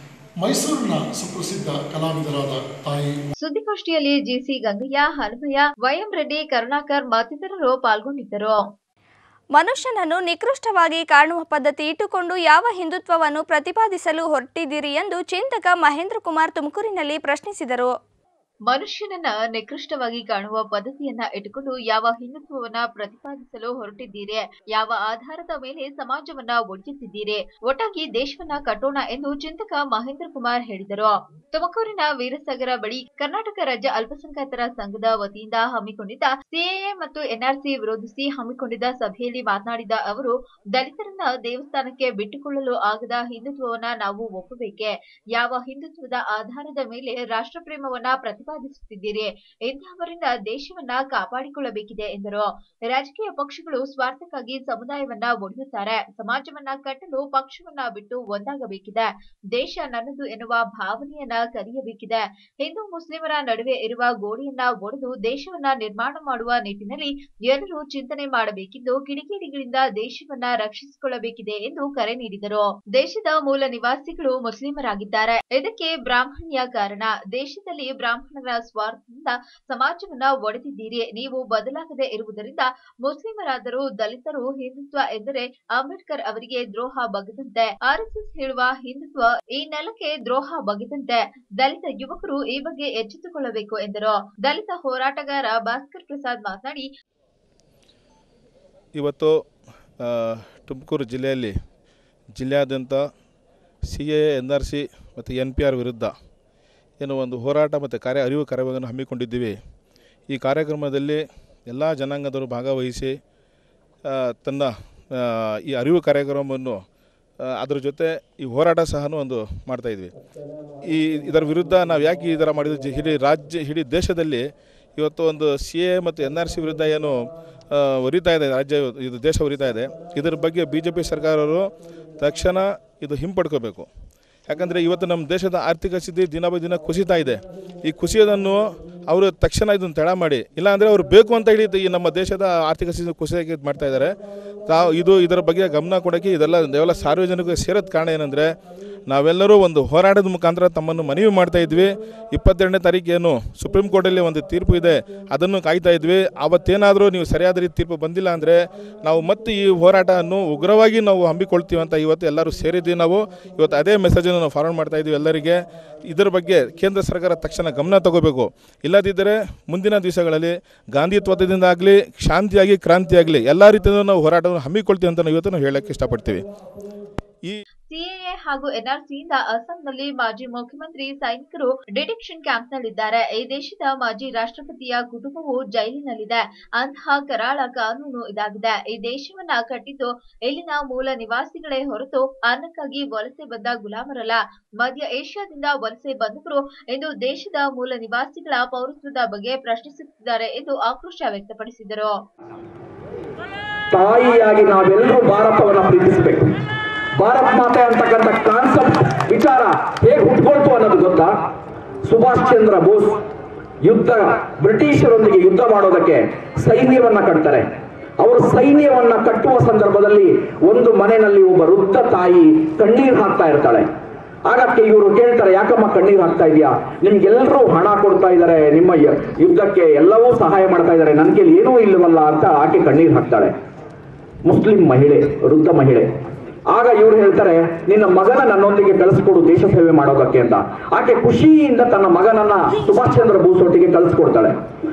ಮೈಸೂರಿನ ಸುಪ್ರಸಿದ್ಧ ಕಲಾವಿದರಾದ ತಾಯಿ ಸುದ್ದಿಗೋಷ್ಠಿಯಲ್ಲಿ ಜಿಸಿ ಗಂಗಯ್ಯ ಹನುಮಯ್ಯ ವೈಎಂ ರೆಡ್ಡಿ ಕರುಣಾಕರ್ ಮತ್ತಿತರರು ಪಾಲ್ಗೊಂಡಿದ್ದರು ಮನುಷ್ಯನನ್ನು ನಿಕೃಷ್ಟವಾಗಿ ಕಾಣುವ ಪದ್ಧತಿ ಇಟ್ಟುಕೊಂಡು ಯಾವ ಹಿಂದುತ್ವವನ್ನು ಪ್ರತಿಪಾದಿಸಲು ಹೊರಟಿದ್ದೀರಿ ಎಂದು ಚಿಂತಕ ಮಹೇಂದ್ರ ಕುಮಾರ್ ತುಮಕೂರಿನಲ್ಲಿ ಪ್ರಶ್ನಿಸಿದರು ಮನುಷ್ಯನನ್ನ ನಿಕೃಷ್ಟವಾಗಿ ಕಾಣುವ ಪದ್ಧತಿಯನ್ನ ಇಟ್ಟುಕೊಂಡು ಯಾವ ಹಿಂದುತ್ವವನ್ನ ಪ್ರತಿಪಾದಿಸಲು ಹೊರಟಿದ್ದೀರಿ ಯಾವ ಆಧಾರದ ಮೇಲೆ ಸಮಾಜವನ್ನ ಒಡೆಯುತ್ತಿದ್ದೀರಿ ಒಟ್ಟಾಗಿ ದೇಶವನ್ನ ಕಟ್ಟೋಣ ಎಂದು ಚಿಂತಕ ಮಹೇಂದ್ರ ಕುಮಾರ್ ಹೇಳಿದರು ತುಮಕೂರಿನ ವೀರಸಾಗರ ಬಳಿ ಕರ್ನಾಟಕ ರಾಜ್ಯ ಅಲ್ಪಸಂಖ್ಯಾತರ ಸಂಘದ ವತಿಯಿಂದ ಹಮ್ಮಿಕೊಂಡಿದ್ದ ಸಿಎಎ ಮತ್ತು ಎನ್ಆರ್ಸಿ ವಿರೋಧಿಸಿ ಹಮ್ಮಿಕೊಂಡಿದ್ದ ಸಭೆಯಲ್ಲಿ ಮಾತನಾಡಿದ ಅವರು ದಲಿತರನ್ನ ದೇವಸ್ಥಾನಕ್ಕೆ ಬಿಟ್ಟುಕೊಳ್ಳಲು ಆಗದ ಹಿಂದುತ್ವವನ್ನ ನಾವು ಒಪ್ಪಬೇಕೆ ಯಾವ ಹಿಂದುತ್ವದ ಆಧಾರದ ಮೇಲೆ ರಾಷ್ಟ್ರಪ್ರೇಮವನ್ನ ಪ್ರತಿಪಾದಿಸುತ್ತಿದ್ದೀರಿ ಇಂತಹವರಿಂದ ದೇಶವನ್ನ ಕಾಪಾಡಿಕೊಳ್ಳಬೇಕಿದೆ ಎಂದರು ರಾಜಕೀಯ ಪಕ್ಷಗಳು ಸ್ವಾರ್ಥಕ್ಕಾಗಿ ಸಮುದಾಯವನ್ನ ಒಡೆಯುತ್ತಾರೆ ಸಮಾಜವನ್ನ ಕಟ್ಟಲು ಪಕ್ಷವನ್ನ ಬಿಟ್ಟು ಒಂದಾಗಬೇಕಿದೆ ದೇಶ ನನ್ನದು ಎನ್ನುವ ಭಾವನೆಯನ್ನ ಕಲಿಯಬೇಕಿದೆ ಹಿಂದೂ ಮುಸ್ಲಿಮರ ನಡುವೆ ಇರುವ ಗೋಡೆಯನ್ನ ಒಡೆದು ದೇಶವನ್ನ ನಿರ್ಮಾಣ ಮಾಡುವ ನಿಟ್ಟಿನಲ್ಲಿ ಎಲ್ಲರೂ ಚಿಂತನೆ ಮಾಡಬೇಕಿದ್ದು ಕಿಡಿಗೇಡಿಗಳಿಂದ ದೇಶವನ್ನ ರಕ್ಷಿಸಿಕೊಳ್ಳಬೇಕಿದೆ ಎಂದು ಕರೆ ನೀಡಿದರು ದೇಶದ ಮೂಲ ನಿವಾಸಿಗಳು ಮುಸ್ಲಿಮರಾಗಿದ್ದಾರೆ ಇದಕ್ಕೆ ಬ್ರಾಹ್ಮಣ್ಯ ಕಾರಣ ದೇಶದಲ್ಲಿ ಬ್ರಾಹ್ಮಣರ ಸ್ವಾರ್ಥದಿಂದ ಸಮಾಜವನ್ನ ಒಡೆದಿದ್ದೀರಿ ನೀವು ಬದಲಾಗದೆ ಇರುವುದರಿಂದ ಮುಸ್ಲಿಮರಾದರೂ ದಲಿತರು ಹಿಂದುತ್ವ ಎಂದರೆ ಅಂಬೇಡ್ಕರ್ ಅವರಿಗೆ ದ್ರೋಹ ಬಗೆದಂತೆ ಆರ್ಎಸ್ಎಸ್ ಹೇಳುವ ಹಿಂದುತ್ವ ಈ ನೆಲಕ್ಕೆ ದ್ರೋಹ ಬಗೆದಂತೆ ದಲಿತ ಯುವಕರು ಈ ಬಗ್ಗೆ ಎಚ್ಚೆತ್ತುಕೊಳ್ಳಬೇಕು ಎಂದರು ದಲಿತ ಹೋರಾಟಗಾರ ಭಾಸ್ಕರ್ ಪ್ರಸಾದ್ ಮಾತನಾಡಿ ಇವತ್ತು ಆ, ತುಮಕೂರು ಜಿಲ್ಲೆಯಲ್ಲಿ ಜಿಲ್ಲೆಯಾದ್ಯಂತ C A N R C ಮತ್ತು ಎನ್ ಪಿ ಆರ್ ವಿರುದ್ಧ ಏನು ಒಂದು ಹೋರಾಟ ಮತ್ತು ಕಾರ್ಯ ಅರಿವು ಕಾರ್ಯಕ್ರಮವನ್ನು ಹಮ್ಮಿಕೊಂಡಿದ್ದೀವಿ ಈ ಕಾರ್ಯಕ್ರಮದಲ್ಲಿ ಎಲ್ಲ ಜನಾಂಗದವರು ಭಾಗವಹಿಸಿ ಆ, ತನ್ನ ಆ, ಈ ಅರಿವು ಕಾರ್ಯಕ್ರಮವನ್ನು ಆ, ಅದರ ಜೊತೆ ಈ ಹೋರಾಟ ಸಹ ಒಂದು ಮಾಡ್ತಾಯಿದ್ವಿ ಈ ಇದರ ವಿರುದ್ಧ ನಾವು ಯಾಕೆ ಈ ಥರ ಮಾಡಿದ್ವಿ ಜಿ- ಇಡೀ ರಾಜ್ಯ ಇಡೀ ದೇಶದಲ್ಲಿ ಇವತ್ತು ಒಂದು ಸಿ ಎ ಮತ್ತು ಎನ್ ಆರ್ ಸಿ ವಿರುದ್ಧ ಏನು ಆ, ಉರಿತಾ ಇದೆ ರಾಜ್ಯ ಇದು ದೇಶ ಉರಿತಾ ಇದೆ ಇದರ ಬಗ್ಗೆ ಬಿ ಜೆ ಪಿ ಸರ್ಕಾರವರು ತಕ್ಷಣ ಇದು ಹಿಂಪಡ್ಕೋಬೇಕು ಯಾಕಂದರೆ ಇವತ್ತು ನಮ್ಮ ದೇಶದ ಆರ್ಥಿಕ ಸ್ಥಿತಿ ದಿನ ಬೈ ದಿನ ಕುಸಿತಾ ಇದೆ ಈ ಕುಸಿಯೋದನ್ನು ಅವರು ತಕ್ಷಣ ಇದನ್ನು ತಡ ಮಾಡಿ ಇಲ್ಲಾಂದರೆ ಅವರು ಬೇಕು ಅಂತ ಹೇಳಿ ಈ ನಮ್ಮ ದೇಶದ ಆರ್ಥಿಕ ಸ್ಥಿತಿ ಕುಸಿಯೋಕ್ಕೆ ಇದು ಮಾಡ್ತಾ ಇದ್ದಾರೆ ತಾವು ಇದು ಇದರ ಬಗ್ಗೆ ಗಮನ ಕೊಡೋಕ್ಕೆ ಇದೆಲ್ಲ ಇದೆಲ್ಲ ಸಾರ್ವಜನಿಕರಿಗೆ ಸೇರೋದು ಕಾರಣ ಏನಂದರೆ ನಾವೆಲ್ಲರೂ ಒಂದು ಹೋರಾಟದ ಮುಖಾಂತರ ತಮ್ಮನ್ನು ಮನವಿ ಮಾಡ್ತಾ ಇದ್ವಿ ಇಪ್ಪತ್ತೆರಡನೇ ತಾರೀಕು ಏನು ಸುಪ್ರೀಂ ಕೋರ್ಟಲ್ಲಿ ಒಂದು ತೀರ್ಪು ಇದೆ ಅದನ್ನು ಕಾಯ್ತಾ ಇದ್ವಿ ಅವತ್ತೇನಾದರೂ ನೀವು ಸರಿಯಾದ ರೀತಿ ತೀರ್ಪು ಬಂದಿಲ್ಲ ಅಂದರೆ ನಾವು ಮತ್ತೆ ಈ ಹೋರಾಟವನ್ನು ಉಗ್ರವಾಗಿ ನಾವು ಹಮ್ಮಿಕೊಳ್ತೀವಿ ಅಂತ ಇವತ್ತು ಎಲ್ಲರೂ ಸೇರಿದ್ವಿ ನಾವು ಇವತ್ತು ಅದೇ ಮೆಸೇಜನ್ನು ನಾವು ಫಾರ್ವರ್ಡ್ ಮಾಡ್ತಾ ಇದ್ವಿ ಎಲ್ಲರಿಗೆ ಇದರ ಬಗ್ಗೆ ಕೇಂದ್ರ ಸರ್ಕಾರ ತಕ್ಷಣ ಗಮನ ತಗೋಬೇಕು ಇಲ್ಲದಿದ್ದರೆ ಮುಂದಿನ ದಿವಸಗಳಲ್ಲಿ ಗಾಂಧಿತ್ವದಿಂದ ಆಗಲಿ ಶಾಂತಿಯಾಗಿ ಕ್ರಾಂತಿಯಾಗಲಿ ಎಲ್ಲ ರೀತಿಯಲ್ಲೂ ನಾವು ಹೋರಾಟವನ್ನು ಹಮ್ಮಿಕೊಳ್ತೀವಿ ಅಂತ ನಾವು ಇವತ್ತು ನಾವು ಹೇಳಕ್ಕೆ ಇಷ್ಟಪಡ್ತೀವಿ ಈ ಸಿಎಎ ಹಾಗೂ ಎನ್ಆರ್ಸಿಯಿಂದ ಅಸ್ಸಾಂನಲ್ಲಿ ಮಾಜಿ ಮುಖ್ಯಮಂತ್ರಿ ಸೈನಿಕರು ಡಿಟೆಕ್ಷನ್ ಕ್ಯಾಂಪ್ನಲ್ಲಿದ್ದಾರೆ ಈ ದೇಶದ ಮಾಜಿ ರಾಷ್ಟ್ರಪತಿಯ ಕುಟುಂಬವು ಜೈಲಿನಲ್ಲಿದೆ ಅಂತಹ ಕರಾಳ ಕಾನೂನು ಇದಾಗಿದೆ ಈ ದೇಶವನ್ನ ಕಟ್ಟಿದ್ದು ಇಲ್ಲಿನ ಮೂಲ ನಿವಾಸಿಗಳೇ ಹೊರತು ಅನ್ನಕ್ಕಾಗಿ ವಲಸೆ ಬಂದ ಗುಲಾಮರಲ್ಲ ಮಧ್ಯ ಏಷ್ಯಾದಿಂದ ವಲಸೆ ಬಂದವರು ಇಂದು ದೇಶದ ಮೂಲ ನಿವಾಸಿಗಳ ಪೌರತ್ವದ ಬಗ್ಗೆ ಪ್ರಶ್ನಿಸುತ್ತಿದ್ದಾರೆ ಎಂದು ಆಕ್ರೋಶ ವ್ಯಕ್ತಪಡಿಸಿದರು ತಾಯಿಯಾಗಿ ನಾವೆಲ್ಲರೂ ಭಾರತವನ್ನ ಪ್ರೀತಿಸಬೇಕು ಭಾರತ್ ಮಾತೆ ಅಂತಕ್ಕಂಥ ಕಾನ್ಸೆಪ್ಟ್ ವಿಚಾರ ಹೇಗೆ ಹುಟ್ಕೊಳ್ತು ಅನ್ನೋದು ಗೊತ್ತಾ ಸುಭಾಷ್ ಚಂದ್ರ ಬೋಸ್ ಯುದ್ಧ ಬ್ರಿಟಿಷರೊಂದಿಗೆ ಯುದ್ಧ ಮಾಡೋದಕ್ಕೆ ಸೈನ್ಯವನ್ನ ಕಟ್ತಾರೆ ಅವರು ಸೈನ್ಯವನ್ನ ಕಟ್ಟುವ ಸಂದರ್ಭದಲ್ಲಿ ಒಂದು ಮನೆಯಲ್ಲಿ ಒಬ್ಬ ವೃದ್ಧ ತಾಯಿ ಕಣ್ಣೀರು ಹಾಕ್ತಾ ಇರ್ತಾಳೆ ಆಗಕ್ಕೆ ಇವರು ಕೇಳ್ತಾರೆ ಯಾಕಮ್ಮ ಕಣ್ಣೀರು ಹಾಕ್ತಾ ಇದೆಯಾ ನಿಮ್ಗೆಲ್ಲರೂ ಹಣ ಕೊಡ್ತಾ ಇದ್ದಾರೆ ನಿಮ್ಮ ಯ- ಯುದ್ಧಕ್ಕೆ ಎಲ್ಲವೂ ಸಹಾಯ ಮಾಡ್ತಾ ಇದ್ದಾರೆ ನನ್ನ ಕೈಲಿ ಏನೂ ಇಲ್ಲವಲ್ಲ ಅಂತ ಆಕೆ ಕಣ್ಣೀರು ಹಾಕ್ತಾಳೆ ಮುಸ್ಲಿಂ ಮಹಿಳೆ ವೃದ್ಧ ಮಹಿಳೆ ಆಗ ಇವ್ರು ಹೇಳ್ತಾರೆ ನಿನ್ನ ಮಗನ ನನ್ನೊಂದಿಗೆ ಕಳಿಸ್ಕೊಡು ದೇಶ ಸೇವೆ ಮಾಡೋದಕ್ಕೆ ಅಂತ ಆಕೆ ಖುಷಿಯಿಂದ ತನ್ನ ಮಗನನ್ನ ಸುಭಾಷ್ ಚಂದ್ರ ಬೋಸ್ ಒಟ್ಟಿಗೆ ಕಳಿಸ್ಕೊಡ್ತಾಳೆ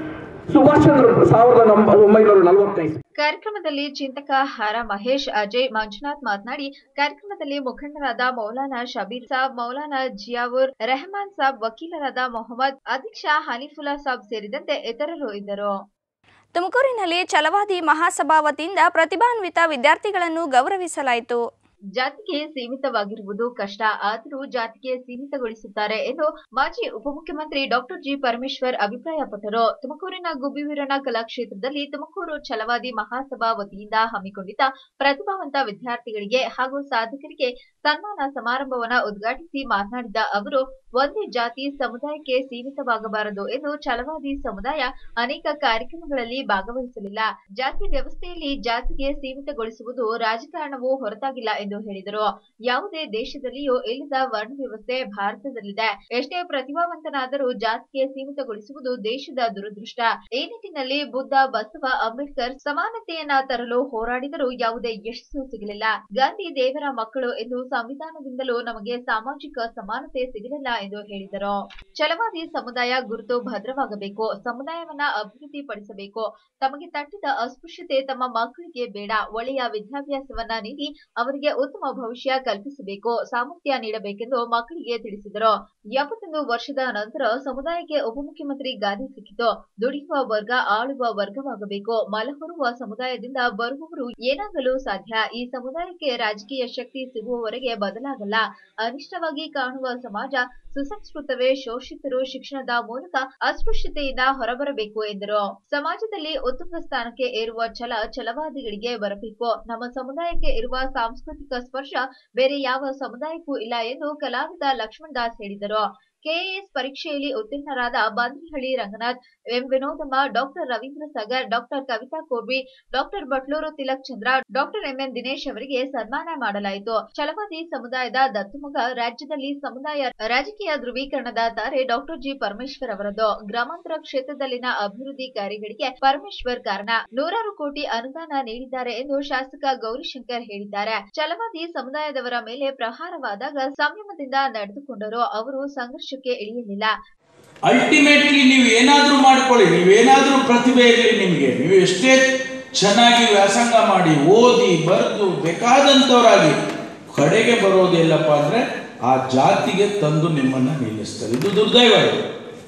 ಸುಭಾಷ್ ಚಂದ್ರ ಸಾವಿರದ ನಮ್- ಒಂಬೈನೂರ ನಲವತ್ತೈದು ಕಾರ್ಯಕ್ರಮದಲ್ಲಿ ಚಿಂತಕ ಹರ ಮಹೇಶ್ ಅಜಯ್ ಮಂಜುನಾಥ್ ಮಾತನಾಡಿ ಕಾರ್ಯಕ್ರಮದಲ್ಲಿ ಮುಖಂಡರಾದ ಮೌಲಾನಾ ಶಬೀರ್ ಸಾಬ್ ಮೌಲಾನಾ ಜಿಯಾವೂರ್ ರೆಹಮಾನ್ ಸಾಬ್ ವಕೀಲರಾದ ಮೊಹಮ್ಮದ್ ಅಧ್ಯಕ್ಷ ಹನೀಫುಲ್ಲಾ ಸಾಬ್ ಸೇರಿದಂತೆ ಇತರರು ಇದ್ದರು ತುಮಕೂರಿನಲ್ಲಿ ಛಲವಾದಿ ಮಹಾಸಭಾ ವತಿಯಿಂದ ಪ್ರತಿಭಾನ್ವಿತ ವಿದ್ಯಾರ್ಥಿಗಳನ್ನು ಗೌರವಿಸಲಾಯಿತು ಜಾತಿಗೆ ಸೀಮಿತವಾಗಿರುವುದು ಕಷ್ಟ ಆದರೂ ಜಾತಿಗೆ ಸೀಮಿತಗೊಳಿಸುತ್ತಾರೆ ಎಂದು ಮಾಜಿ ಉಪಮುಖ್ಯಮಂತ್ರಿ ಡಾಕ್ಟರ್ ಜಿ ಪರಮೇಶ್ವರ್ ಅಭಿಪ್ರಾಯಪಟ್ಟರು ತುಮಕೂರಿನ ಗುಬ್ಬಿವೀರನ ಕಲಾಕ್ಷೇತ್ರದಲ್ಲಿ ತುಮಕೂರು ಛಲವಾದಿ ಮಹಾಸಭಾ ವತಿಯಿಂದ ಹಮ್ಮಿಕೊಂಡಿದ್ದ ಪ್ರತಿಭಾವಂತ ವಿದ್ಯಾರ್ಥಿಗಳಿಗೆ ಹಾಗೂ ಸಾಧಕರಿಗೆ ಸನ್ಮಾನ ಸಮಾರಂಭವನ್ನ ಉದ್ಘಾಟಿಸಿ ಮಾತನಾಡಿದ ಅವರು ಒಂದೇ ಜಾತಿ ಸಮುದಾಯಕ್ಕೆ ಸೀಮಿತವಾಗಬಾರದು ಎಂದು ಛಲವಾದಿ ಸಮುದಾಯ ಅನೇಕ ಕಾರ್ಯಕ್ರಮಗಳಲ್ಲಿ ಭಾಗವಹಿಸಲಿಲ್ಲ ಜಾತಿ ವ್ಯವಸ್ಥೆಯಲ್ಲಿ ಜಾತಿಗೆ ಸೀಮಿತಗೊಳಿಸುವುದು ರಾಜಕಾರಣವು ಹೊರತಾಗಿಲ್ಲ ಎಂದು ಹೇಳಿದರು ಯಾವುದೇ ದೇಶದಲ್ಲಿಯೂ ಇಲ್ಲದ ವರ್ಣ ವ್ಯವಸ್ಥೆ ಭಾರತದಲ್ಲಿದೆ ಎಷ್ಟೇ ಪ್ರತಿಭಾವಂತನಾದರೂ ಜಾತಿಗೆ ಸೀಮಿತಗೊಳಿಸುವುದು ದೇಶದ ದುರದೃಷ್ಟ ಈ ನಿಟ್ಟಿನಲ್ಲಿ ಬುದ್ಧ ಬಸವ ಅಂಬೇಡ್ಕರ್ ಸಮಾನತೆಯನ್ನ ತರಲು ಹೋರಾಡಿದರೂ ಯಾವುದೇ ಯಶಸ್ಸು ಸಿಗಲಿಲ್ಲ ಗಾಂಧಿ ದೇವರ ಮಕ್ಕಳು ಎಂದು ಸಂವಿಧಾನದಿಂದಲೂ ನಮಗೆ ಸಾಮಾಜಿಕ ಸಮಾನತೆ ಸಿಗಲಿಲ್ಲ ಎಂದು ಹೇಳಿದರು ಛಲವಾದಿ ಸಮುದಾಯ ಗುರುತು ಭದ್ರವಾಗಬೇಕು ಸಮುದಾಯವನ್ನ ಅಭಿವೃದ್ಧಿ ಪಡಿಸಬೇಕು ತಮಗೆ ತಟ್ಟಿದ ಅಸ್ಪೃಶ್ಯತೆ ತಮ್ಮ ಮಕ್ಕಳಿಗೆ ಬೇಡ ಒಳ್ಳೆಯ ವಿದ್ಯಾಭ್ಯಾಸವನ್ನ ನೀಡಿ ಅವರಿಗೆ ಉತ್ತಮ ಭವಿಷ್ಯ ಕಲ್ಪಿಸಬೇಕು ಸಾಮರ್ಥ್ಯ ನೀಡಬೇಕೆಂದು ಮಕ್ಕಳಿಗೆ ತಿಳಿಸಿದರು ಎಪ್ಪತ್ತೊಂದು ವರ್ಷದ ನಂತರ ಸಮುದಾಯಕ್ಕೆ ಉಪಮುಖ್ಯಮಂತ್ರಿ ಗಾದಿ ಸಿಕ್ಕಿತು ದುಡಿಯುವ ವರ್ಗ ಆಳುವ ವರ್ಗವಾಗಬೇಕು ಮಲಹೊರುವ ಸಮುದಾಯದಿಂದ ಬರುವವರು ಏನಾಗಲು ಸಾಧ್ಯ ಈ ಸಮುದಾಯಕ್ಕೆ ರಾಜಕೀಯ ಶಕ್ತಿ ಸಿಗುವವರೆಗೆ ಬದಲಾಗಲ್ಲ ಅನಿಷ್ಟವಾಗಿ ಕಾಣುವ ಸಮಾಜ ಸುಸಂಸ್ಕೃತವೇ ಶೋಷಿತರು ಶಿಕ್ಷಣದ ಮೂಲಕ ಅಸ್ಪೃಶ್ಯತೆಯಿಂದ ಹೊರಬರಬೇಕು ಎಂದರು ಸಮಾಜದಲ್ಲಿ ಉತ್ತುಂಗ ಸ್ಥಾನಕ್ಕೆ ಏರುವ ಛಲ ಛಲವಾದಿಗಳಿಗೆ ಬರಬೇಕು ನಮ್ಮ ಸಮುದಾಯಕ್ಕೆ ಇರುವ ಸಾಂಸ್ಕೃತಿಕ ಸ್ಪರ್ಶ ಬೇರೆ ಯಾವ ಸಮುದಾಯಕ್ಕೂ ಇಲ್ಲ ಎಂದು ಕಲಾವಿದ ಲಕ್ಷ್ಮಣ್ ದಾಸ್ ಹೇಳಿದರು ಕೆಎಎಸ್ ಪರೀಕ್ಷೆಯಲ್ಲಿ ಉತ್ತೀರ್ಣರಾದ Bandrihalli Ranganath M Vinodamma doctor Ravindra Sagar doctor Kavitha Korbi doctor Batluru Tilak Chandra doctor MN Dinesh ಅವರಿಗೆ ಸನ್ಮಾನ ಮಾಡಲಾಯಿತು ಛಲವಾದಿ ಸಮುದಾಯದ ದತ್ತುಮಗ ರಾಜ್ಯದಲ್ಲಿ ಸಮುದಾಯ ರಾಜಕೀಯ ಧ್ರುವೀಕರಣದ ತಾರೆ ಡಾಕ್ಟರ್ ಜಿ ಪರಮೇಶ್ವರ್ ಅವರದ್ದು ಗ್ರಾಮಾಂತರ ಕ್ಷೇತ್ರದಲ್ಲಿನ ಅಭಿವೃದ್ಧಿ ಕಾರ್ಯಗಳಿಗೆ ಪರಮೇಶ್ವರ್ ಕಾರಣ ನೂರಾರು ಕೋಟಿ ಅನುದಾನ ನೀಡಿದ್ದಾರೆ ಎಂದು ಶಾಸಕ ಗೌರಿಶಂಕರ್ ಹೇಳಿದ್ದಾರೆ ಛಲವಾದಿ ಸಮುದಾಯದವರ ಮೇಲೆ ಪ್ರಹಾರವಾದಾಗ ಸಂಯಮದಿಂದ ನಡೆದುಕೊಂಡರು ಅವರು ಸಂಘರ್ಷಕ್ಕೆ ಇಳಿಯಲಿಲ್ಲ ಅಲ್ಟಿಮೇಟ್ಲಿ ನೀವು ಏನಾದರೂ ಮಾಡ್ಕೊಳ್ಳಿ ನೀವೇನಾದರೂ ಪ್ರತಿಭೆ ಇರಲಿ ನಿಮಗೆ ನೀವು ಎಷ್ಟೇ ಚೆನ್ನಾಗಿ ವ್ಯಾಸಂಗ ಮಾಡಿ ಓದಿ ಬರೆದು ಬೇಕಾದಂಥವರಾಗಿ ಕಡೆಗೆ ಬರೋದಿಲ್ಲಪ್ಪ ಅಂದರೆ ಆ ಜಾತಿಗೆ ತಂದು ನಿಮ್ಮನ್ನು ನಿಲ್ಲಿಸ್ತಾರೆ ಇದು ದುರ್ದೈವ ಇದು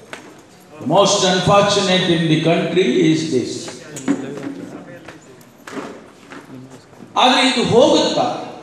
most unfortunate in the country is this ಆದರೆ ಇದು ಹೋಗುತ್ತಾ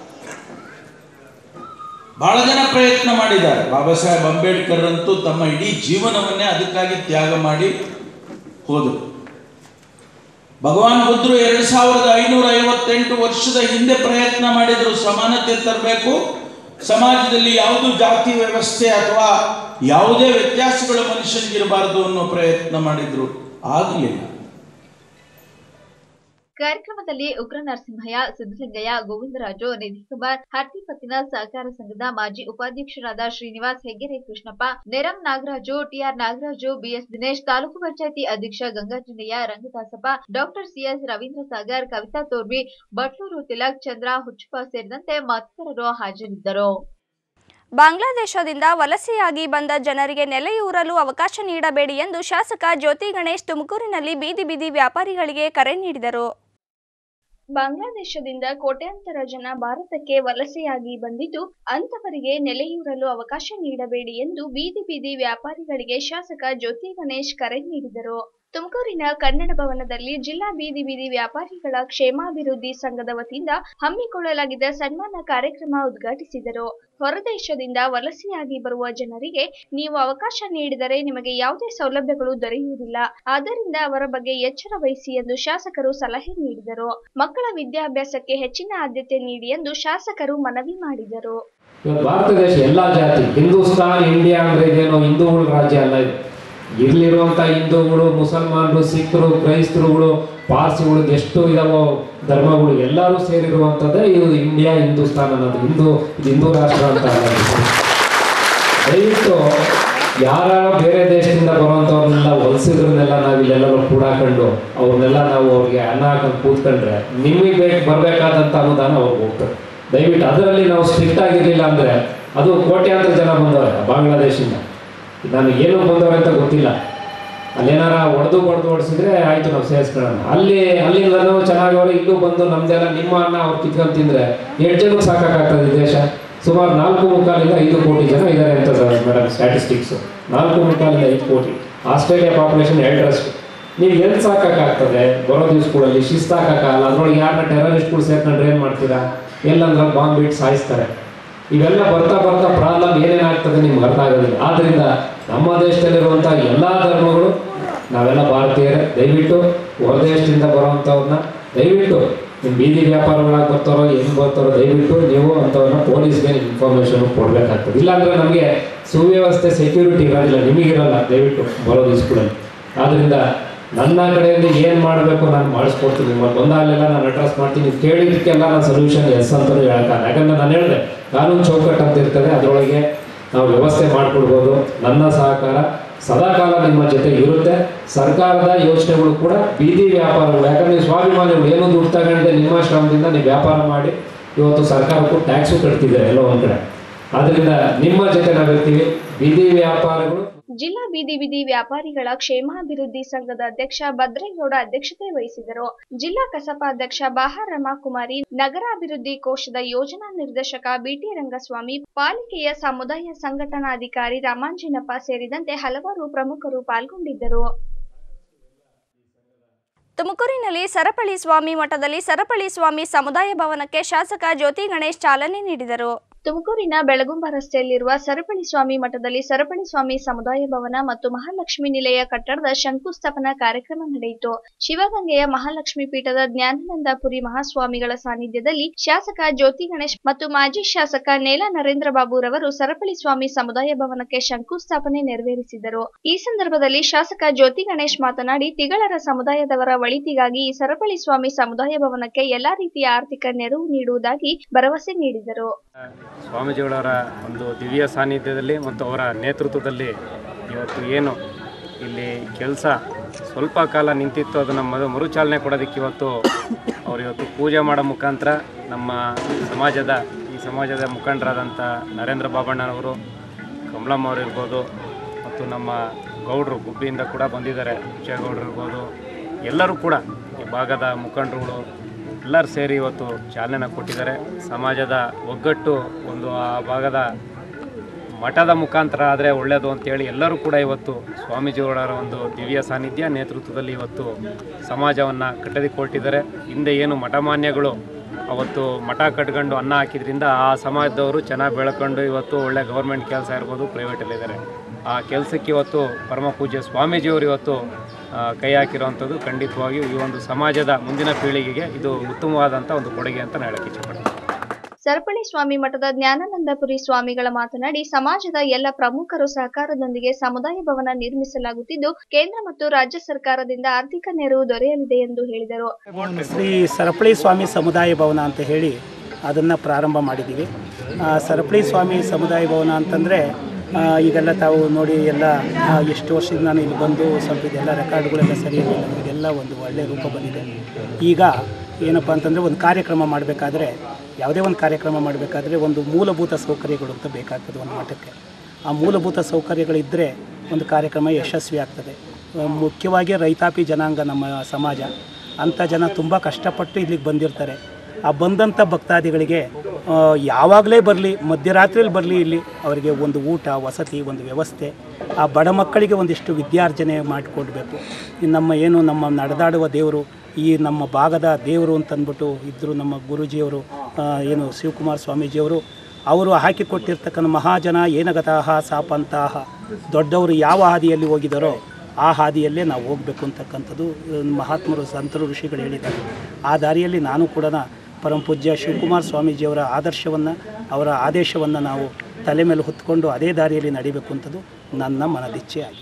ಬಹಳ ಜನ ಪ್ರಯತ್ನ ಮಾಡಿದ್ದಾರೆ ಬಾಬಾ ಸಾಹೇಬ್ ಅಂಬೇಡ್ಕರ್ ಅಂತೂ ತಮ್ಮ ಇಡೀ ಜೀವನವನ್ನೇ ಅದಕ್ಕಾಗಿ ತ್ಯಾಗ ಮಾಡಿ ಹೋದರು ಭಗವಾನ್ ಬುದ್ಧರು ಎರಡು ಸಾವಿರದ ಐನೂರ ಐವತ್ತೆಂಟು ವರ್ಷದ ಹಿಂದೆ ಪ್ರಯತ್ನ ಮಾಡಿದ್ರು ಸಮಾನತೆ ತರಬೇಕು ಸಮಾಜದಲ್ಲಿ ಯಾವುದು ಜಾತಿ ವ್ಯವಸ್ಥೆ ಅಥವಾ ಯಾವುದೇ ವ್ಯತ್ಯಾಸಗಳು ಮನುಷ್ಯನಿಗಿರಬಾರದು ಅನ್ನೋ ಪ್ರಯತ್ನ ಮಾಡಿದ್ರು ಆಗಲಿಲ್ಲ ಕಾರ್ಯಕ್ರಮದಲ್ಲಿ ಉಗ್ರ ನರಸಿಂಹಯ್ಯ ಸಿದ್ದಲಿಂಗಯ್ಯ ಗೋವಿಂದರಾಜು ನಿಧಿ ಕುಮಾರ್ ಹರ್ತಿಪತ್ತಿನ ಸಹಕಾರ ಸಂಘದ ಮಾಜಿ ಉಪಾಧ್ಯಕ್ಷರಾದ ಶ್ರೀನಿವಾಸ್ ಹೆಗ್ಗೆರೆ ಕೃಷ್ಣಪ್ಪ ನೆರಂ ನಾಗರಾಜು ಟಿಆರ್ ನಾಗರಾಜು ಬಿಎಸ್ ದಿನೇಶ್ ತಾಲೂಕು ಪಂಚಾಯತಿ ಅಧ್ಯಕ್ಷ ಗಂಗಾಜಿನಯ್ಯ ರಂಗದಾಸಪ್ಪ ಡಾಕ್ಟರ್ ಸಿಎಸ್ ರವೀಂದ್ರ ಸಾಗರ್ ಕವಿತಾ ತೋರ್ಬಿ ಬಟ್ಲೂರು ತಿಲಕ್ ಚಂದ್ರ ಹುಚ್ಚಪ್ಪ ಸೇರಿದಂತೆ ಮತ್ತಿತರರು ಹಾಜರಿದ್ದರು ಬಾಂಗ್ಲಾದೇಶದಿಂದ ವಲಸೆಯಾಗಿ ಬಂದ ಜನರಿಗೆ ನೆಲೆಯೂರಲು ಅವಕಾಶ ನೀಡಬೇಡಿ ಎಂದು ಶಾಸಕ ಜ್ಯೋತಿ ಗಣೇಶ್ ತುಮಕೂರಿನಲ್ಲಿ ಬೀದಿ ಬೀದಿ ವ್ಯಾಪಾರಿಗಳಿಗೆ ಕರೆ ನೀಡಿದರು ಬಾಂಗ್ಲಾದೇಶದಿಂದ ಕೋಟ್ಯಾಂತರ ಜನ ಭಾರತಕ್ಕೆ ವಲಸೆಯಾಗಿ ಬಂದಿದ್ದು ಅಂತವರಿಗೆ ನೆಲೆಯೂರಲು ಅವಕಾಶ ನೀಡಬೇಡಿ ಎಂದು ಬೀದಿ ಬೀದಿ ವ್ಯಾಪಾರಿಗಳಿಗೆ ಶಾಸಕ ಜ್ಯೋತಿ ಗಣೇಶ್ ಕರೆ ನೀಡಿದರು ತುಮಕೂರಿನ ಕನ್ನಡ ಭವನದಲ್ಲಿ ಜಿಲ್ಲಾ ಬೀದಿ ಬೀದಿ ವ್ಯಾಪಾರಿಗಳ ಕ್ಷೇಮಾಭಿವೃದ್ಧಿ ಸಂಘದ ವತಿಯಿಂದ ಹಮ್ಮಿಕೊಳ್ಳಲಾಗಿದ್ದ ಸನ್ಮಾನ ಕಾರ್ಯಕ್ರಮ ಉದ್ಘಾಟಿಸಿದರು ಹೊರದೇಶದಿಂದ ವಲಸೆಯಾಗಿ ಬರುವ ಜನರಿಗೆ ನೀವು ಅವಕಾಶ ನೀಡಿದರೆ ನಿಮಗೆ ಯಾವುದೇ ಸೌಲಭ್ಯಗಳು ದೊರೆಯುವುದಿಲ್ಲ ಆದ್ದರಿಂದ ಅವರ ಬಗ್ಗೆ ಎಚ್ಚರ ವಹಿಸಿ ಎಂದು ಶಾಸಕರು ಸಲಹೆ ನೀಡಿದರು ಮಕ್ಕಳ ವಿದ್ಯಾಭ್ಯಾಸಕ್ಕೆ ಹೆಚ್ಚಿನ ಆದ್ಯತೆ ನೀಡಿ ಎಂದು ಶಾಸಕರು ಮನವಿ ಮಾಡಿದರು ಇವತ್ತು ಭಾರತ ದೇಶ ಎಲ್ಲ ಜಾತಿ ಹಿಂದೂಸ್ತಾನ್ ಇಂಡಿಯಾ ಅಂದ್ರೆ ಇದೇನೋ ಹಿಂದೂಗಳ ರಾಜ್ಯ ಅಲ್ಲ ಇದು ಇಲ್ಲಿರುವಂಥ ಹಿಂದೂಗಳು ಮುಸಲ್ಮಾನರು ಸಿಖ್ರು ಕ್ರೈಸ್ತರುಗಳು ಪಾರ್ಸಿಗಳು ಎಷ್ಟು ಇದಾವೋ ಧರ್ಮಗಳು ಎಲ್ಲರೂ ಸೇರಿರುವಂಥದ್ದೇ ಇದು ಇಂಡಿಯಾ ಹಿಂದೂಸ್ತಾನ್ ಅನ್ನೋದು ಹಿಂದೂ ಇದು ಹಿಂದೂ ರಾಷ್ಟ್ರ ಅಂತ ಅಲ್ಲ ಇದು. ದಯವಿಟ್ಟು ಯಾರ ಬೇರೆ ದೇಶದಿಂದ ಬರುವಂಥವ್ರನ್ನೆಲ್ಲ ವಲಸಿದ್ರನ್ನೆಲ್ಲ ನಾವು ಇಲ್ಲೆಲ್ಲರೂ ಕೂಡಾಕೊಂಡು ಅವ್ರನ್ನೆಲ್ಲ ನಾವು ಅವ್ರಿಗೆ ಅನ್ನ ಹಾಕೊಂಡು ಕೂತ್ಕೊಂಡ್ರೆ ನಿಮಗೆ ಬೇಕು ಬರಬೇಕಾದಂಥ ಅನುದಾನ ಅವ್ರಿಗೆ ಹೋಗ್ತದೆ ದಯವಿಟ್ಟು ಅದರಲ್ಲಿ ನಾವು ಸ್ಟ್ರಿಕ್ಟ್ ಆಗಿರಲಿಲ್ಲ ಅಂದರೆ ಅದು ಕೋಟ್ಯಾಂತರ ಜನ ಬಂದವ್ರೆ ಬಾಂಗ್ಲಾದೇಶಿಂದ ನನಗೆ ಏನು ಬಂದವ್ರೆ ಅಂತ ಗೊತ್ತಿಲ್ಲ ಅಲ್ಲೇನಾರ ಹೊಡೆದು ಹೊಡೆದು ಹೊಡೆಸಿದ್ರೆ ಆಯ್ತು ನಾವು ಸೇರಿಸ್ಕೊಳ್ಳೋಣ ಅಲ್ಲಿ ಅಲ್ಲಿಂದನೂ ಚೆನ್ನಾಗಿ ಅವ್ರು ಇಲ್ಲೂ ಬಂದು ನಮ್ದೆಲ್ಲ ನಿಮ್ಮ ಅನ್ನ ಅವ್ರು ಕಿತ್ಕೊಂಡು ತಿಂದ್ರೆ ಎಷ್ಟು ಜನಕ್ಕೆ ಸಾಕಾಗ್ತದೆ ಈ ದೇಶ ಸುಮಾರು ನಾಲ್ಕು ಮುಕ್ಕಾಲಿಂದ ಐದು ಕೋಟಿ ಜನ ಇದ್ದಾರೆ ಅಂತ ಮೇಡಮ್ ಸ್ಟ್ಯಾಟಿಸ್ಟಿಕ್ಸು ನಾಲ್ಕು ಮುಕ್ಕಾಲಿಂದ ಐದು ಕೋಟಿ ಆಸ್ಟ್ರೇಲಿಯಾ ಪಾಪ್ಯುಲೇಷನ್ ಎರಡರಷ್ಟು ನೀವು ಎಲ್ಲಿ ಸಾಕಾಗ್ತದೆ ಬರೋ ದಿವಸಗಳಲ್ಲಿ ಶಿಸ್ತಾಕಲ್ಲ ಅದ್ರೊಳಗೆ ಯಾರನ್ನ ಟೆರರಿಸ್ಟ್ಗಳು ಸೇರ್ಕೊಂಡ್ರೆ ಏನು ಮಾಡ್ತೀರಾ ಎಲ್ಲಂದ್ರೆ ಬಾಂಬ್ ಇಟ್ಟು ಸಾಯಿಸ್ತಾರೆ ಇವೆಲ್ಲ ಬರ್ತಾ ಬರ್ತಾ ಪ್ರಾಬ್ಲಮ್ ಏನೇನಾಗ್ತದೆ ನಿಮ್ಗೆ ಅರ್ಥ ಆಗೋದಿಲ್ಲ ಆದ್ರಿಂದ ನಮ್ಮ ದೇಶದಲ್ಲಿರುವಂಥ ಎಲ್ಲ ಧರ್ಮಗಳು ನಾವೆಲ್ಲ ಭಾರತೀಯರೇ ದಯವಿಟ್ಟು ಹೊರದೇಶದಿಂದ ಬರುವಂಥವ್ರನ್ನ ದಯವಿಟ್ಟು ನಿಮ್ಮ ಬೀದಿ ವ್ಯಾಪಾರಗಳಾಗಿ ಬರ್ತಾರೋ ಹೆಂಗ್ ಬರ್ತಾರೋ ದಯವಿಟ್ಟು ನೀವು ಅಂಥವ್ರನ್ನ ಪೊಲೀಸ್ಗೆ ಇನ್ಫಾರ್ಮೇಷನ್ ಕೊಡಬೇಕಾಗ್ತದೆ ಇಲ್ಲಾಂದ್ರೆ ನಮಗೆ ಸುವ್ಯವಸ್ಥೆ ಸೆಕ್ಯೂರಿಟಿ ಇರೋದಿಲ್ಲ ನಿಮಗಿರಲ್ಲ ದಯವಿಟ್ಟು ಬರೋ ದಿವಸಗಳಲ್ಲಿ ಆದ್ರಿಂದ ನನ್ನ ಕಡೆಯಿಂದ ಏನು ಮಾಡಬೇಕು ನಾನು ಮಾಡಿಸ್ಕೊಡ್ತೀನಿ ನಿಮ್ಮಲ್ಲಿ ಬಂದಾಗಲೆಲ್ಲ ನಾನು ಅಡ್ರೆಸ್ ಮಾಡ್ತೀನಿ ನೀವು ಕೇಳಿದ್ದಕ್ಕೆಲ್ಲ ನಾನು ಸೊಲ್ಯೂಷನ್ ಎಸ್ ಅಂತಲೂ ಹೇಳಕ್ಕಾಗ ಯಾಕಂದ್ರೆ ನಾನು ಹೇಳಿದೆ ಕಾನೂನು ಚೌಕಟ್ಟು ಅಂತ ಇರ್ತದೆ ಅದರೊಳಗೆ ನಾವು ವ್ಯವಸ್ಥೆ ಮಾಡಿಕೊಡ್ಬೋದು ನನ್ನ ಸಹಕಾರ ಸದಾಕಾಲ ನಿಮ್ಮ ಜೊತೆ ಇರುತ್ತೆ ಸರ್ಕಾರದ ಯೋಚನೆಗಳು ಕೂಡ ಬೀದಿ ವ್ಯಾಪಾರಗಳು ಯಾಕಂದ್ರೆ ನೀವು ಸ್ವಾಭಿಮಾನಿಗಳು ಏನೋ ದುಡ್ಡು ತಗೊಂಡೆ ನಿಮ್ಮ ಶ್ರಮದಿಂದ ನೀವು ವ್ಯಾಪಾರ ಮಾಡಿ ಇವತ್ತು ಸರ್ಕಾರಕ್ಕೂ ಟ್ಯಾಕ್ಸು ಕಟ್ತಿದ್ದಾರೆ ಎಲ್ಲೋ ಒಂದು ಕಡೆ ಆದ್ದರಿಂದ ನಿಮ್ಮ ಜೊತೆ ನಾವಿರ್ತೀವಿ ಬೀದಿ ವ್ಯಾಪಾರಗಳು ಜಿಲ್ಲಾ ಬೀದಿ ಬೀದಿ ವ್ಯಾಪಾರಿಗಳ ಕ್ಷೇಮಾಭಿವೃದ್ಧಿ ಸಂಘದ ಅಧ್ಯಕ್ಷ ಭದ್ರೇಗೌಡ ಅಧ್ಯಕ್ಷತೆ ವಹಿಸಿದರು ಜಿಲ್ಲಾ ಕಸಪ ಅಧ್ಯಕ್ಷ ಬಾಹ ರಮಾಕುಮಾರಿ ನಗರಾಭಿವೃದ್ಧಿ ಕೋಶದ ಯೋಜನಾ ನಿರ್ದೇಶಕ ಬಿಟಿ ರಂಗಸ್ವಾಮಿ ಪಾಲಿಕೆಯ ಸಮುದಾಯ ಸಂಘಟನಾಧಿಕಾರಿ ರಾಮಾಂಜಿನಪ್ಪ ಸೇರಿದಂತೆ ಹಲವಾರು ಪ್ರಮುಖರು ಪಾಲ್ಗೊಂಡಿದ್ದರು ತುಮಕೂರಿನಲ್ಲಿ ಸರಪಳಿ ಸ್ವಾಮಿ ಮಠದಲ್ಲಿ ಸರಪಳಿ ಸ್ವಾಮಿ ಸಮುದಾಯ ಭವನಕ್ಕೆ ಶಾಸಕ ಜ್ಯೋತಿ ಗಣೇಶ್ ಚಾಲನೆ ನೀಡಿದರು ತುಮಕೂರಿನ ಬೆಳಗುಂಬ ರಸ್ತೆಯಲ್ಲಿರುವ ಸರಪಳಿ ಸ್ವಾಮಿ ಮಠದಲ್ಲಿ ಸರಪಳಿ ಸ್ವಾಮಿ ಸಮುದಾಯ ಭವನ ಮತ್ತು ಮಹಾಲಕ್ಷ್ಮಿ ನಿಲಯ ಕಟ್ಟಡದ ಶಂಕುಸ್ಥಾಪನಾ ಕಾರ್ಯಕ್ರಮ ನಡೆಯಿತು ಶಿವಗಂಗೆಯ ಮಹಾಲಕ್ಷ್ಮಿ ಪೀಠದ ಜ್ಞಾನಾನಂದಪುರಿ ಮಹಾಸ್ವಾಮಿಗಳ ಸಾನ್ನಿಧ್ಯದಲ್ಲಿ ಶಾಸಕ ಜ್ಯೋತಿ ಗಣೇಶ್ ಮತ್ತು ಮಾಜಿ ಶಾಸಕ ನೇಲ ನರೇಂದ್ರ ಬಾಬು ರವರು ಸರಪಳಿ ಸ್ವಾಮಿ ಸಮುದಾಯ ಭವನಕ್ಕೆ ಶಂಕುಸ್ಥಾಪನೆ ನೆರವೇರಿಸಿದರು ಈ ಸಂದರ್ಭದಲ್ಲಿ ಶಾಸಕ ಜ್ಯೋತಿ ಗಣೇಶ್ ಮಾತನಾಡಿ ತಿಗಳರ ಸಮುದಾಯದವರ ಒಳಿತಿಗಾಗಿ ಈ ಸರಪಳಿ ಸ್ವಾಮಿ ಸಮುದಾಯ ಭವನಕ್ಕೆ ಎಲ್ಲಾ ರೀತಿಯ ಆರ್ಥಿಕ ನೆರವು ನೀಡುವುದಾಗಿ ಭರವಸೆ ನೀಡಿದರು ಸ್ವಾಮೀಜಿಗಳವರ ಒಂದು ದಿವ್ಯ ಸಾನ್ನಿಧ್ಯದಲ್ಲಿ ಮತ್ತು ಅವರ ನೇತೃತ್ವದಲ್ಲಿ ಇವತ್ತು ಏನು ಇಲ್ಲಿ ಕೆಲಸ ಸ್ವಲ್ಪ ಕಾಲ ನಿಂತಿತ್ತು ಅದನ್ನು ಮರು ಮರುಚಾಲನೆ ಕೊಡೋದಕ್ಕೆ ಇವತ್ತು ಅವರು ಇವತ್ತು ಪೂಜೆ ಮಾಡೋ ಮುಖಾಂತರ ನಮ್ಮ ಸಮಾಜದ ಈ ಸಮಾಜದ ಮುಖಂಡರಾದಂಥ ನರೇಂದ್ರ ಬಾಬಣ್ಣನವರು ಕಮಲಮ್ಮ ಅವರು ಇರ್ಬೋದು ಮತ್ತು ನಮ್ಮ ಗೌಡರು ಗುಬ್ಬಿಯಿಂದ ಕೂಡ ಬಂದಿದ್ದಾರೆ ವಿಜಯಗೌಡರು ಇರ್ಬೋದು ಎಲ್ಲರೂ ಕೂಡ ಈ ಭಾಗದ ಮುಖಂಡರುಗಳು ಎಲ್ಲರೂ ಸೇರಿ ಇವತ್ತು ಚಾಲನೆ ಕೊಟ್ಟಿದ್ದಾರೆ ಸಮಾಜದ ಒಗ್ಗಟ್ಟು ಒಂದು ಆ ಭಾಗದ ಮಠದ ಮುಖಾಂತರ ಆದರೆ ಒಳ್ಳೆಯದು ಅಂತೇಳಿ ಎಲ್ಲರೂ ಕೂಡ ಇವತ್ತು ಸ್ವಾಮೀಜಿಯವರ ಒಂದು ದಿವ್ಯ ಸಾನ್ನಿಧ್ಯ ನೇತೃತ್ವದಲ್ಲಿ ಇವತ್ತು ಸಮಾಜವನ್ನು ಕಟ್ಟದಿಕೊಟ್ಟಿದ್ದಾರೆ ಹಿಂದೆ ಏನು ಮಠಮಾನ್ಯಗಳು ಅವತ್ತು ಮಠ ಕಟ್ಕೊಂಡು ಅನ್ನ ಹಾಕಿದ್ರಿಂದ ಆ ಸಮಾಜದವರು ಚೆನ್ನಾಗಿ ಬೆಳ್ಕೊಂಡು ಇವತ್ತು ಒಳ್ಳೆ ಗೌರ್ಮೆಂಟ್ ಕೆಲಸ ಇರ್ಬೋದು ಪ್ರೈವೇಟಲ್ಲಿದ್ದಾರೆ ಆ ಕೆಲಸಕ್ಕೆ ಇವತ್ತು ಪರಮ ಪೂಜ್ಯ ಸ್ವಾಮೀಜಿಯವರು ಇವತ್ತು ಆ, ಕೈ ಹಾಕಿರುವಂಥದ್ದು ಖಂಡಿತವಾಗಿಯೂ ಈ ಒಂದು ಸಮಾಜದ ಮುಂದಿನ ಪೀಳಿಗೆಗೆ ಇದು ಉತ್ತಮವಾದಂಥ ಒಂದು ಕೊಡುಗೆ ಅಂತ ನಾನು ಹೇಳಕ್ಕೆ ಇಷ್ಟಪಡ್ತೀನಿ ಸರಪಳಿ ಸ್ವಾಮಿ ಮಠದ ಜ್ಞಾನಾನಂದಪುರಿ ಸ್ವಾಮಿಗಳ ಮಾತನಾಡಿ ಸಮಾಜದ ಎಲ್ಲ ಪ್ರಮುಖರು ಸಹಕಾರದೊಂದಿಗೆ ಸಮುದಾಯ ಭವನ ನಿರ್ಮಿಸಲಾಗುತ್ತಿದ್ದು ಕೇಂದ್ರ ಮತ್ತು ರಾಜ್ಯ ಸರ್ಕಾರದಿಂದ ಆರ್ಥಿಕ ನೆರವು ದೊರೆಯಲಿದೆ ಎಂದು ಹೇಳಿದರು ಶ್ರೀ ಸರಪಳಿ ಸ್ವಾಮಿ ಸಮುದಾಯ ಭವನ ಅಂತ ಹೇಳಿ ಅದನ್ನು ಪ್ರಾರಂಭ ಮಾಡಿದ್ದೀವಿ ಆ, ಸರಪಳಿ ಸ್ವಾಮಿ ಸಮುದಾಯ ಭವನ ಅಂತಂದರೆ ಈಗೆಲ್ಲ ತಾವು ನೋಡಿ ಎಲ್ಲ ಆ, ಎಷ್ಟು ವರ್ಷದಿಂದ ನಾನು ಇಲ್ಲಿ ಬಂದು ಸ್ವಲ್ಪ ಇದೆಲ್ಲ ರೆಕಾರ್ಡ್ಗಳೆಲ್ಲ ಸರಿ ಇರಲಿಲ್ಲ ಇದೆಲ್ಲ ಒಂದು ಒಳ್ಳೆಯ ರೂಪ ಬಂದಿದೆ ಈಗ ಏನಪ್ಪ ಅಂತಂದರೆ ಒಂದು ಕಾರ್ಯಕ್ರಮ ಮಾಡಬೇಕಾದ್ರೆ ಯಾವುದೇ ಒಂದು ಕಾರ್ಯಕ್ರಮ ಮಾಡಬೇಕಾದ್ರೆ ಒಂದು ಮೂಲಭೂತ ಸೌಕರ್ಯಗಳು ಅಂತ ಬೇಕಾಗ್ತದೆ ಒಂದು ಮಠಕ್ಕೆ ಆ ಮೂಲಭೂತ ಸೌಕರ್ಯಗಳಿದ್ದರೆ ಒಂದು ಕಾರ್ಯಕ್ರಮ ಯಶಸ್ವಿ ಆಗ್ತದೆ ಆ, ಮುಖ್ಯವಾಗಿ ರೈತಾಪಿ ಜನಾಂಗ ನಮ್ಮ ಸಮಾಜ ಅಂಥ ಜನ ತುಂಬ ಕಷ್ಟಪಟ್ಟು ಇಲ್ಲಿಗೆ ಬಂದಿರ್ತಾರೆ ಆ ಬಂದಂಥ ಭಕ್ತಾದಿಗಳಿಗೆ ಆ, ಯಾವಾಗಲೇ ಬರಲಿ ಮಧ್ಯರಾತ್ರಿಯಲ್ಲಿ ಬರಲಿ ಇಲ್ಲಿ ಅವರಿಗೆ ಒಂದು ಊಟ ವಸತಿ ಒಂದು ವ್ಯವಸ್ಥೆ ಆ ಬಡ ಮಕ್ಕಳಿಗೆ ಒಂದಿಷ್ಟು ವಿದ್ಯಾರ್ಜನೆ ಮಾಡಿಕೊಡ್ಬೇಕು ಈ ನಮ್ಮ ಏನು ನಮ್ಮ ನಡೆದಾಡುವ ದೇವರು ಈ ನಮ್ಮ ಭಾಗದ ದೇವರು ಅಂತಂದ್ಬಿಟ್ಟು ಇದ್ದರು ನಮ್ಮ ಗುರೂಜಿಯವರು ಆ, ಏನು ಶಿವಕುಮಾರ ಸ್ವಾಮೀಜಿಯವರು ಅವರು ಹಾಕಿಕೊಟ್ಟಿರ್ತಕ್ಕಂಥ ಮಹಾಜನ ಏನಗತಾಹ ಸಾಪಂತಾಹ ದೊಡ್ಡವರು ಯಾವ ಹಾದಿಯಲ್ಲಿ ಹೋಗಿದ್ದಾರೋ ಆ ಹಾದಿಯಲ್ಲೇ ನಾವು ಹೋಗಬೇಕು ಅಂತಕ್ಕಂಥದ್ದು ಆ, ಮಹಾತ್ಮರು ಸಂತರು ಋಷಿಗಳು ಹೇಳಿದ್ದಾರೆ ಆ ದಾರಿಯಲ್ಲಿ ನಾನು ಕೂಡ ಪರಮ ಪೂಜ್ಯ ಶಿವಕುಮಾರ ಸ್ವಾಮೀಜಿಯವರ ಆದರ್ಶವನ್ನು ಅವರ ಆದೇಶವನ್ನು ನಾವು ತಲೆ ಮೇಲೆ ಹೊತ್ಕೊಂಡು ಅದೇ ದಾರಿಯಲ್ಲಿ ನಡಿಬೇಕು ಅಂತದ್ದು ನನ್ನ ಮನದಿಚ್ಛೆ ಆಗಿದೆ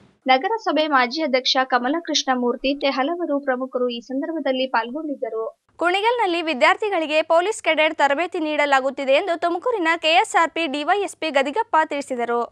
ನಗರಸಭೆ ಮಾಜಿ ಅಧ್ಯಕ್ಷ ಕಮಲಕೃಷ್ಣ ಮೂರ್ತಿ ಮತ್ತೆ ಹಲವರು ಪ್ರಮುಖರು ಈ ಸಂದರ್ಭದಲ್ಲಿ ಪಾಲ್ಗೊಂಡಿದ್ದರು ಕುಣಿಗಲ್ನಲ್ಲಿ ವಿದ್ಯಾರ್ಥಿಗಳಿಗೆ ಪೊಲೀಸ್ ಕೆಡೆಟ್ ತರಬೇತಿ ನೀಡಲಾಗುತ್ತಿದೆ ಎಂದು ತುಮಕೂರಿನ ಕೆಎಸ್ಆರ್ಪಿ ಡಿವೈಎಸ್ಪಿ ಗದಿಗಪ್ಪ ತಿಳಿಸಿದರು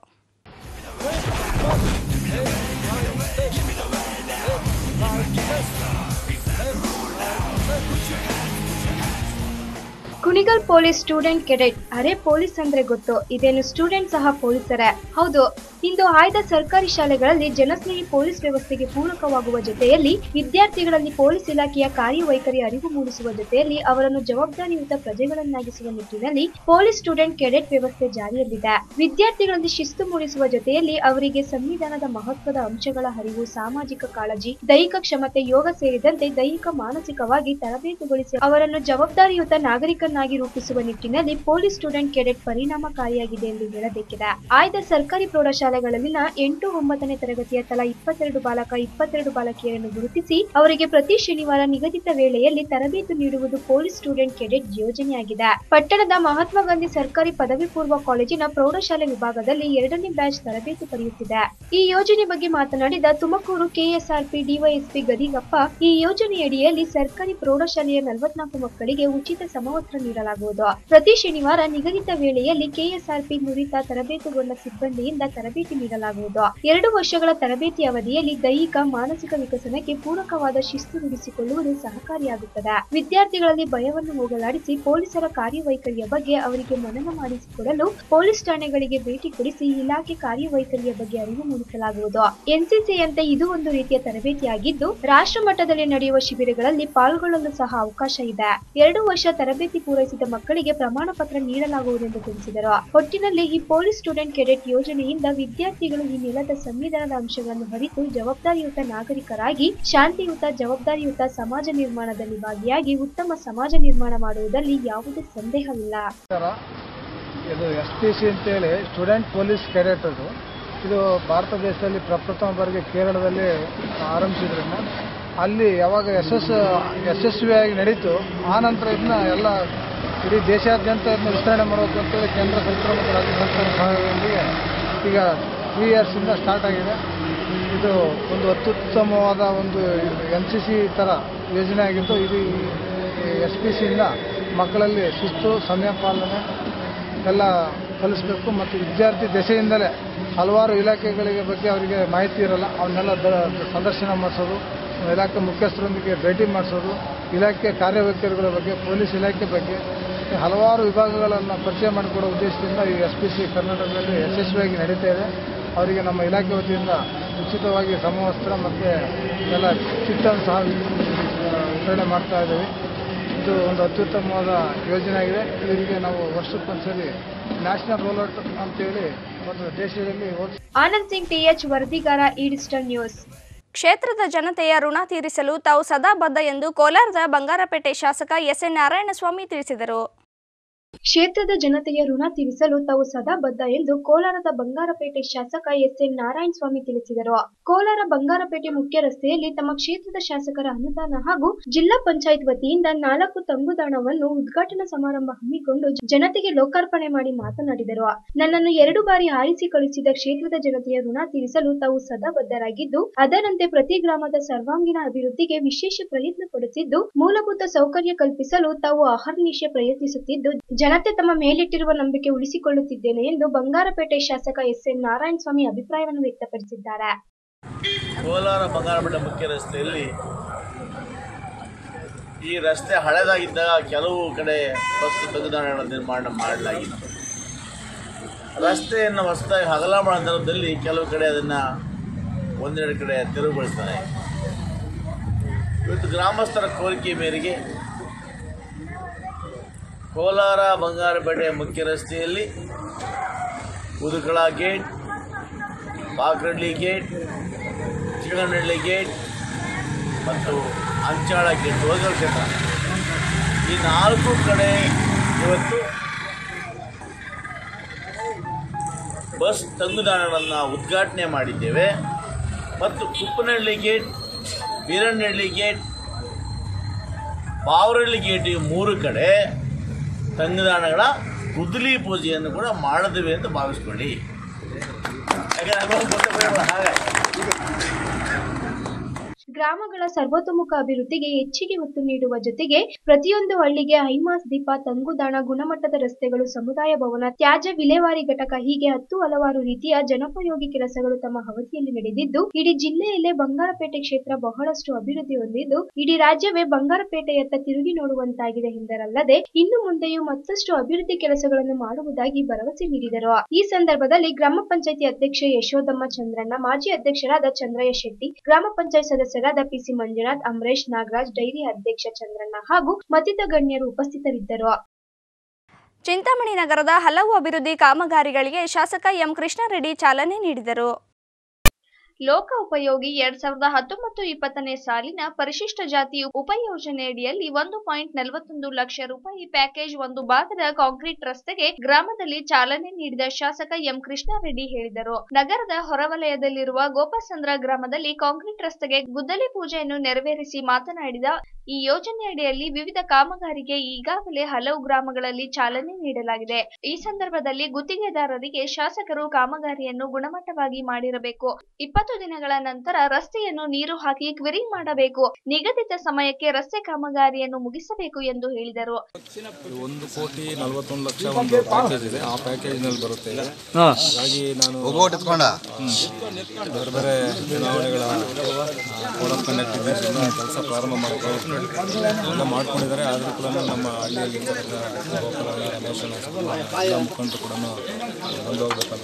ಕುಣಿಗಲ್ ಪೊಲೀಸ್ ಸ್ಟೂಡೆಂಟ್ ಕೆಡೆಟ್ ಅರೆ ಪೊಲೀಸ್ ಅಂದ್ರೆ ಗೊತ್ತು ಇದೇನು ಸ್ಟೂಡೆಂಟ್ ಸಹ ಪೊಲೀಸರೇ ಹೌದು ಇಂದು ಆಯ್ದ ಸರ್ಕಾರಿ ಶಾಲೆಗಳಲ್ಲಿ ಜನಸ್ನೇಹಿ ಪೊಲೀಸ್ ವ್ಯವಸ್ಥೆಗೆ ಪೂರಕವಾಗುವ ಜೊತೆಯಲ್ಲಿ ವಿದ್ಯಾರ್ಥಿಗಳಲ್ಲಿ ಪೊಲೀಸ್ ಇಲಾಖೆಯ ಕಾರ್ಯವೈಖರಿ ಅರಿವು ಮೂಡಿಸುವ ಜೊತೆಯಲ್ಲಿ ಅವರನ್ನು ಜವಾಬ್ದಾರಿಯುತ ಪ್ರಜೆಗಳನ್ನಾಗಿಸುವ ನಿಟ್ಟಿನಲ್ಲಿ ಪೊಲೀಸ್ ಸ್ಟೂಡೆಂಟ್ ಕೆಡೆಟ್ ವ್ಯವಸ್ಥೆ ಜಾರಿಯಲ್ಲಿದೆ ವಿದ್ಯಾರ್ಥಿಗಳಲ್ಲಿ ಶಿಸ್ತು ಮೂಡಿಸುವ ಜೊತೆಯಲ್ಲಿ ಅವರಿಗೆ ಸಂವಿಧಾನದ ಮಹತ್ವದ ಅಂಶಗಳ ಅರಿವು ಸಾಮಾಜಿಕ ಕಾಳಜಿ ದೈಹಿಕ ಕ್ಷಮತೆ ಯೋಗ ಸೇರಿದಂತೆ ದೈಹಿಕ ಮಾನಸಿಕವಾಗಿ ತರಬೇತುಗೊಳಿಸಿ ಅವರನ್ನು ಜವಾಬ್ದಾರಿಯುತ ನಾಗರಿಕನಾಗಿ ರೂಪಿಸುವ ನಿಟ್ಟಿನಲ್ಲಿ ಪೊಲೀಸ್ ಸ್ಟೂಡೆಂಟ್ ಕೆಡೆಟ್ ಪರಿಣಾಮಕಾರಿಯಾಗಿದೆ ಎಂದು ಹೇಳಬೇಕಿದೆ ಆಯ್ದ ಸರ್ಕಾರಿ ಪ್ರೌಢಶಾಲೆಗಳಲ್ಲಿನ ಎಂಟು ಒಂಬತ್ತನೇ ತರಗತಿಯ ತಲಾ ಇಪ್ಪತ್ತೆರಡು ಬಾಲಕ ಇಪ್ಪತ್ತೆರಡು ಬಾಲಕಿಯರನ್ನು ಗುರುತಿಸಿ ಅವರಿಗೆ ಪ್ರತಿ ಶನಿವಾರ ನಿಗದಿತ ವೇಳೆಯಲ್ಲಿ ತರಬೇತಿ ನೀಡುವುದು ಪೊಲೀಸ್ ಸ್ಟೂಡೆಂಟ್ ಕೆಡೆಟ್ ಯೋಜನೆಯಾಗಿದೆ ಪಟ್ಟಣದ ಮಹಾತ್ಮ ಗಾಂಧಿ ಸರ್ಕಾರಿ ಪದವಿ ಪೂರ್ವ ಕಾಲೇಜಿನ ಪ್ರೌಢಶಾಲೆ ವಿಭಾಗದಲ್ಲಿ ಎರಡನೇ ಬ್ಯಾಚ್ ತರಬೇತಿ ಪಡೆಯುತ್ತಿದೆ ಈ ಯೋಜನೆ ಬಗ್ಗೆ ಮಾತನಾಡಿದ ತುಮಕೂರು ಕೆಎಸ್ಆರ್ಪಿ ಡಿವೈಎಸ್ಪಿ ಗದಿಗಪ್ಪ ಈ ಯೋಜನೆಯಡಿಯಲ್ಲಿ ಸರ್ಕಾರಿ ಪ್ರೌಢಶಾಲೆಯ ನಲವತ್ನಾಲ್ಕು ಮಕ್ಕಳಿಗೆ ಉಚಿತ ಸಮವಸ್ತ್ರ ನೀಡಲಾಗುವುದು ಪ್ರತಿ ಶನಿವಾರ ನಿಗದಿತ ವೇಳೆಯಲ್ಲಿ ಕೆಎಸ್ಆರ್ಪಿ ನುರಿತ ತರಬೇತುಗೊಂಡ ಸಿಬ್ಬಂದಿಯಿಂದ ತರಬೇತಿ ನೀಡಲಾಗುವುದು ಎರಡು ವರ್ಷಗಳ ತರಬೇತಿ ಅವಧಿಯಲ್ಲಿ ದೈಹಿಕ ಮಾನಸಿಕ ವಿಕಸನಕ್ಕೆ ಪೂರಕವಾದ ಶಿಸ್ತು ರೂಢಿಸಿಕೊಳ್ಳುವುದು ಸಹಕಾರಿಯಾಗುತ್ತದೆ ವಿದ್ಯಾರ್ಥಿಗಳಲ್ಲಿ ಭಯವನ್ನು ಹೋಗಲಾಡಿಸಿ ಪೊಲೀಸರ ಕಾರ್ಯವೈಖರಿಯ ಬಗ್ಗೆ ಅವರಿಗೆ ಮನನ ಮಾಡಿಸಿಕೊಡಲು ಪೊಲೀಸ್ ಠಾಣೆಗಳಿಗೆ ಭೇಟಿ ಕೊಡಿಸಿ ಇಲಾಖೆ ಕಾರ್ಯವೈಖರಿಯ ಬಗ್ಗೆ ಅರಿವು ಮೂಡಿಸಲಾಗುವುದು ಎನ್ಸಿಸಿಯಂತೆ ಇದು ಒಂದು ರೀತಿಯ ತರಬೇತಿಯಾಗಿದ್ದು ರಾಷ್ಟ್ರ ಮಟ್ಟದಲ್ಲಿ ನಡೆಯುವ ಶಿಬಿರಗಳಲ್ಲಿ ಪಾಲ್ಗೊಳ್ಳಲು ಸಹ ಅವಕಾಶ ಇದೆ ಎರಡು ವರ್ಷ ತರಬೇತಿ ಪೂರೈಸಿದ ಮಕ್ಕಳಿಗೆ ಪ್ರಮಾಣ ಪತ್ರ ನೀಡಲಾಗುವುದೆಂದು ತಿಳಿಸಿದರು ಒಟ್ಟಿನಲ್ಲಿ ಈ ಪೊಲೀಸ್ ಸ್ಟೂಡೆಂಟ್ ಕೆಡೆಟ್ ಯೋಜನೆಯಿಂದ ವಿದ್ಯಾರ್ಥಿಗಳು ಈ ನೆಲದ ಸಂವಿಧಾನದ ಅಂಶಗಳನ್ನು ಅರಿತು ಜವಾಬ್ದಾರಿಯುತ ನಾಗರಿಕರಾಗಿ ಶಾಂತಿಯುತ ಜವಾಬ್ದಾರಿಯುತ ಸಮಾಜ ನಿರ್ಮಾಣದಲ್ಲಿ ಭಾಗಿಯಾಗಿ ಉತ್ತಮ ಸಮಾಜ ನಿರ್ಮಾಣ ಮಾಡುವುದರಲ್ಲಿ ಯಾವುದೇ ಸಂದೇಹವಿಲ್ಲ ಇದು ಎಸ್ ಪಿ ಸಿ ಅಂತೇಳಿ ಸ್ಟೂಡೆಂಟ್ ಪೊಲೀಸ್ ಕೆಡೆಟ್ ಅದು ಇದು ಭಾರತ ದೇಶದಲ್ಲಿ ಪ್ರಪ್ರಥಮ ಬಾರಿಗೆ ಕೇರಳದಲ್ಲಿ ಆರಂಭಿಸಿದ್ರನ್ನ ಅಲ್ಲಿ ಯಾವಾಗ ಯಶಸ್ಸು ಯಶಸ್ವಿಯಾಗಿ ನಡೀತು ಆ ನಂತರ ಇದನ್ನ ಎಲ್ಲ ಇಡೀ ದೇಶಾದ್ಯಂತ ಇದನ್ನ ವಿಸ್ತರಣೆ ಮಾಡಬೇಕು ಅಂತೇಳಿ ಕೇಂದ್ರ ಸರ್ಕಾರ ಮತ್ತು ರಾಜ್ಯ ಸರ್ಕಾರ ಸಹಯೋಗದೊಂದಿಗೆ ಈಗ ತ್ರೀ ಇಯರ್ಸಿಂದ ಸ್ಟಾರ್ಟ್ ಆಗಿದೆ ಇದು ಒಂದು ಅತ್ಯುತ್ತಮವಾದ ಒಂದು ಎನ್ ಸಿ ಸಿ ಥರ ಯೋಜನೆ ಆಗಿದ್ದು ಇದು ಎಸ್ ಪಿ ಸಿಯಿಂದ ಮಕ್ಕಳಲ್ಲಿ ಶಿಸ್ತು ಸಮಯ ಪಾಲನೆ ಎಲ್ಲ ಕಲಿಸ್ಬೇಕು ಮತ್ತು ವಿದ್ಯಾರ್ಥಿ ದೆಸೆಯಿಂದಲೇ ಹಲವಾರು ಇಲಾಖೆಗಳಿಗೆ ಬಗ್ಗೆ ಅವರಿಗೆ ಮಾಹಿತಿ ಇರಲ್ಲ ಅವನ್ನೆಲ್ಲ ದ ಸಂದರ್ಶನ ಮಾಡಿಸೋದು ಇಲಾಖೆ ಮುಖ್ಯಸ್ಥರೊಂದಿಗೆ ಭೇಟಿ ಮಾಡಿಸೋದು ಇಲಾಖೆ ಕಾರ್ಯವೈಖರಿಗಳ ಬಗ್ಗೆ ಪೊಲೀಸ್ ಇಲಾಖೆ ಬಗ್ಗೆ ಹಲವಾರು ವಿಭಾಗಗಳನ್ನು ಪರಿಚಯ ಮಾಡಿಕೊಡೋ ಉದ್ದೇಶದಿಂದ ಈ ಎಸ್ ಪಿ ಸಿ ಕರ್ನಾಟಕದಲ್ಲಿ ಯಶಸ್ವಿಯಾಗಿ ನಡೀತಾ ಇದೆ ಅವರಿಗೆ ನಮ್ಮ ಇಲಾಖೆ ವತಿಯಿಂದ ಉಚಿತವಾಗಿ ಸಮವಸ್ತ್ರ ಮತ್ತು ಎಲ್ಲ ಕಿಟ್ಟನ್ನು ಸಹ ವಿತರಣೆ ಮಾಡ್ತಾ ಇದ್ದೀವಿ ಇದು ಒಂದು ಅತ್ಯುತ್ತಮವಾದ ಯೋಜನೆ ಆಗಿದೆ ಇವರಿಗೆ ನಾವು ವರ್ಷಕ್ಕೊಂದ್ಸರಿ ನ್ಯಾಷನಲ್ ರೋಲೌಟ್ ಅಂತೇಳಿ ಒಂದು ದೇಶದಲ್ಲಿ ಹೋಗಿ ಆನಂದ್ ಸಿಂಗ್ ಟಿಎಚ್ ವರದಿಗಾರ ಈ ಡಿಜಿಟಲ್ ನ್ಯೂಸ್ ಕ್ಷೇತ್ರದ ಜನತೆಯ ಋಣ ತೀರಿಸಲು ತಾವು ಸದಾ ಬದ್ಧ ಎಂದು ಕೋಲಾರದ ಬಂಗಾರಪೇಟೆ ಶಾಸಕ ಎಸ್ ಎನ್ ನಾರಾಯಣಸ್ವಾಮಿ ತಿಳಿಸಿದರು ಕ್ಷೇತ್ರದ ಜನತೆಯ ಋಣ ತೀರಿಸಲು ತಾವು ಸದಾ ಬದ್ಧ ಎಂದು ಕೋಲಾರದ ಬಂಗಾರಪೇಟೆ ಶಾಸಕ ಎಸ್ ಎನ್ ನಾರಾಯಣ ಸ್ವಾಮಿ ತಿಳಿಸಿದರು ಕೋಲಾರ ಬಂಗಾರಪೇಟೆ ಮುಖ್ಯ ರಸ್ತೆಯಲ್ಲಿ ತಮ್ಮ ಕ್ಷೇತ್ರದ ಶಾಸಕರ ಅನುದಾನ ಹಾಗೂ ಜಿಲ್ಲಾ ಪಂಚಾಯತ್ ವತಿಯಿಂದ ನಾಲ್ಕು ತಂಗುದಾಣವನ್ನು ಉದ್ಘಾಟನಾ ಸಮಾರಂಭ ಹಮ್ಮಿಕೊಂಡು ಜನತೆಗೆ ಲೋಕಾರ್ಪಣೆ ಮಾಡಿ ಮಾತನಾಡಿದರು ನನ್ನನ್ನು ಎರಡು ಬಾರಿ ಆರಿಸಿ ಕಳುಹಿಸಿದ ಕ್ಷೇತ್ರದ ಜನತೆಯ ಋಣ ತೀರಿಸಲು ತಾವು ಸದಾ ಬದ್ಧರಾಗಿದ್ದು ಅದರಂತೆ ಪ್ರತಿ ಗ್ರಾಮದ ಸರ್ವಾಂಗೀಣ ಅಭಿವೃದ್ಧಿಗೆ ವಿಶೇಷ ಪ್ರಯತ್ನ ಪಡುತ್ತಿದ್ದು ಮೂಲಭೂತ ಸೌಕರ್ಯ ಕಲ್ಪಿಸಲು ತಾವು ಅಹರ್ನಿಶೆ ಪ್ರಯತ್ನಿಸುತ್ತಿದ್ದು ಜನತೆ ತಮ್ಮ ಮೇಲಿಟ್ಟಿರುವ ನಂಬಿಕೆ ಉಳಿಸಿಕೊಳ್ಳುತ್ತಿದ್ದೇನೆ ಎಂದು ಬಂಗಾರಪೇಟೆ ಶಾಸಕ ಎಸ್ ಎನ್ ನಾರಾಯಣಸ್ವಾಮಿ ಅಭಿಪ್ರಾಯವನ್ನು ವ್ಯಕ್ತಪಡಿಸಿದ್ದಾರೆ ಕೋಲಾರ ಬಂಗಾರಪೇಟೆ ಮುಖ್ಯ ರಸ್ತೆಯಲ್ಲಿ ಈ ರಸ್ತೆ ಹಳೆದಾಗಿದ್ದಾಗ ಕೆಲವು ಕಡೆ ಬಸ್ ತಂಗುದಾಣಗಳ ನಿರ್ಮಾಣ ಮಾಡಲಾಗಿತ್ತು ರಸ್ತೆಯನ್ನು ಹೊಸದಾಗಿ ಅಗಲ ಮಾಡೋ ಸಂದರ್ಭದಲ್ಲಿ ಕೆಲವು ಕಡೆ ಅದನ್ನು ಒಂದೆರಡು ಕಡೆ ತೆರವುಗೊಳಿಸ್ತಾರೆ ಇವತ್ತು ಗ್ರಾಮಸ್ಥರ ಕೋರಿಕೆ ಮೇರೆಗೆ ಕೋಲಾರ ಬಂಗಾರಪೇಟೆ ಮುಖ್ಯ ರಸ್ತೆಯಲ್ಲಿ Udukala gate Bakrahalli gate Chikkanahalli gate ಮತ್ತು ಅಂಚಾಳ ಗೇಟ್ ಹೋಗಲ್ ಕ್ಷೇತ್ರ ಈ ನಾಲ್ಕು ಕಡೆ ಇವತ್ತು ಬಸ್ ತಂಗುದಾಣಗಳನ್ನು ಉದ್ಘಾಟನೆ ಮಾಡಿದ್ದೇವೆ ಮತ್ತು Kuppanahalli gate Biranahalli gate Bavarahalli gate ಈ ಮೂರು ಕಡೆ ತಂಗುದಾಣಗಳ ಕುದುಲಿ ಪೂಜೆಯನ್ನು ಕೂಡ ಮಾಡಿದ್ವಿ ಅಂತ ಭಾವಿಸ್ಕೊಳ್ಳಿ ಯಾಕಂದ್ರೆ ನಮಗೊಂದು ಗೊತ್ತಾಗಲ್ಲ ಹಾಗೆ ಗ್ರಾಮಗಳ ಸರ್ವತೋಮುಖ ಅಭಿವೃದ್ಧಿಗೆ ಹೆಚ್ಚಿಗೆ ಒತ್ತು ನೀಡುವ ಜೊತೆಗೆ ಪ್ರತಿಯೊಂದು ಹಳ್ಳಿಗೆ ಹೈಮಾಸ್ ದೀಪ ತಂಗುದಾಣ ಗುಣಮಟ್ಟದ ರಸ್ತೆಗಳು ಸಮುದಾಯ ಭವನ ತ್ಯಾಜ್ಯ ವಿಲೇವಾರಿ ಘಟಕ ಹೀಗೆ ಹತ್ತು ಹಲವಾರು ರೀತಿಯ ಜನೋಪಯೋಗಿ ಕೆಲಸಗಳು ತಮ್ಮ ಅವಧಿಯಲ್ಲಿ ನಡೆದಿದ್ದು ಇಡೀ ಜಿಲ್ಲೆಯಲ್ಲೇ ಬಂಗಾರಪೇಟೆ ಕ್ಷೇತ್ರ ಬಹಳಷ್ಟು ಅಭಿವೃದ್ಧಿ ಹೊಂದಿದ್ದು ಇಡೀ ರಾಜ್ಯವೇ ಬಂಗಾರಪೇಟೆಯತ್ತ ತಿರುಗಿ ನೋಡುವಂತಾಗಿದೆ ಎಂದರಲ್ಲದೆ ಇನ್ನು ಮುಂದೆಯೂ ಮತ್ತಷ್ಟು ಅಭಿವೃದ್ಧಿ ಕೆಲಸಗಳನ್ನು ಮಾಡುವುದಾಗಿ ಭರವಸೆ ನೀಡಿದರು ಈ ಸಂದರ್ಭದಲ್ಲಿ ಗ್ರಾಮ ಪಂಚಾಯತಿ ಅಧ್ಯಕ್ಷೆ ಯಶೋದಮ್ಮ ಚಂದ್ರಣ್ಣ ಮಾಜಿ ಅಧ್ಯಕ್ಷರಾದ ಚಂದ್ರಯ್ಯ ಶೆಟ್ಟಿ ಗ್ರಾಮ ಪಂಚಾಯತ್ ಸದಸ್ಯರಾದ ಪಿಸಿ ಮಂಜುನಾಥ್ ಅಂಬರೀಶ್ ನಾಗರಾಜ್ ಡೈರಿ ಅಧ್ಯಕ್ಷ ಚಂದ್ರಣ್ಣ ಹಾಗೂ ಮತ್ತಿತರ ಗಣ್ಯರು ಉಪಸ್ಥಿತರಿದ್ದರು ಚಿಂತಾಮಣಿ ನಗರದ ಹಲವು ಅಭಿವೃದ್ಧಿ ಕಾಮಗಾರಿಗಳಿಗೆ ಶಾಸಕ ಎಂ ಕೃಷ್ಣಾರೆಡ್ಡಿ ಚಾಲನೆ ನೀಡಿದರು ಲೋಕ ಉಪಯೋಗಿ ಎರಡ್ ಸಾವಿರದ ಹತ್ತೊಂಬತ್ತು ಇಪ್ಪತ್ತನೇ ಸಾಲಿನ ಪರಿಶಿಷ್ಟ ಜಾತಿ ಉಪಯೋಜನೆಯಡಿಯಲ್ಲಿ ಒಂದು ಪಾಯಿಂಟ್ ನಲವತ್ತೊಂದು ಲಕ್ಷ ರೂಪಾಯಿ ಪ್ಯಾಕೇಜ್ ಒಂದು ಭಾಗದ ಕಾಂಕ್ರೀಟ್ ರಸ್ತೆಗೆ ಗ್ರಾಮದಲ್ಲಿ ಚಾಲನೆ ನೀಡಿದ ಶಾಸಕ ಎಂ ಕೃಷ್ಣಾರೆಡ್ಡಿ ಹೇಳಿದರು ನಗರದ ಹೊರವಲಯದಲ್ಲಿರುವ ಗೋಪಸಂದ್ರ ಗ್ರಾಮದಲ್ಲಿ ಕಾಂಕ್ರೀಟ್ ರಸ್ತೆಗೆ ಗುದ್ದಲಿ ಪೂಜೆಯನ್ನು ನೆರವೇರಿಸಿ ಮಾತನಾಡಿದ ಈ ಯೋಜನೆಯಡಿಯಲ್ಲಿ ವಿವಿಧ ಕಾಮಗಾರಿಗೆ ಈಗಾಗಲೇ ಹಲವು ಗ್ರಾಮಗಳಲ್ಲಿ ಚಾಲನೆ ನೀಡಲಾಗಿದೆ ಈ ಸಂದರ್ಭದಲ್ಲಿ ಗುತ್ತಿಗೆದಾರರಿಗೆ ಶಾಸಕರು ಕಾಮಗಾರಿಯನ್ನು ಗುಣಮಟ್ಟವಾಗಿ ಮಾಡಿರಬೇಕು ಇಪ್ಪತ್ತು ದಿನಗಳ ನಂತರ ರಸ್ತೆಯನ್ನು ನೀರು ಹಾಕಿ ಕ್ವಿರಿಂಗ್ ಮಾಡಬೇಕು ನಿಗದಿತ ಸಮಯಕ್ಕೆ ರಸ್ತೆ ಕಾಮಗಾರಿಯನ್ನು ಮುಗಿಸಬೇಕು ಎಂದು ಹೇಳಿದರು ಒಂದು ಕೋಟಿ ನಲವತ್ತೊಂದು ಲಕ್ಷ ಒಂದು ಪ್ಯಾಕೇಜ್ ಇದೆ ಆ ಪ್ಯಾಕೇಜ್ನಲ್ಲಿ ಬರುತ್ತೆ ಇದು. ಹಾಗಾಗಿ ನಾನು ಹ್ಮ್. ಬೇರೆ ಬೇರೆ ಚುನಾವಣೆಗಳ ಕೋಡ್ ಆಫ್ ಕಂಡಕ್ಟ್ ಕೆಲಸ ಪ್ರಾರಂಭ ಮಾಡ್ಕೊಂಡು ಎಲ್ಲ ಮಾಡ್ಕೊಂಡಿದ್ದಾರೆ ಆದರೂ ಕೂಡ ನಮ್ಮ ಹಳ್ಳಿಯಲ್ಲಿ ಗೋಪಾಲ ರಮೇಶ್ ಎಲ್ಲ ಮುಖಂಡರು ಕೂಡ ಬಂದು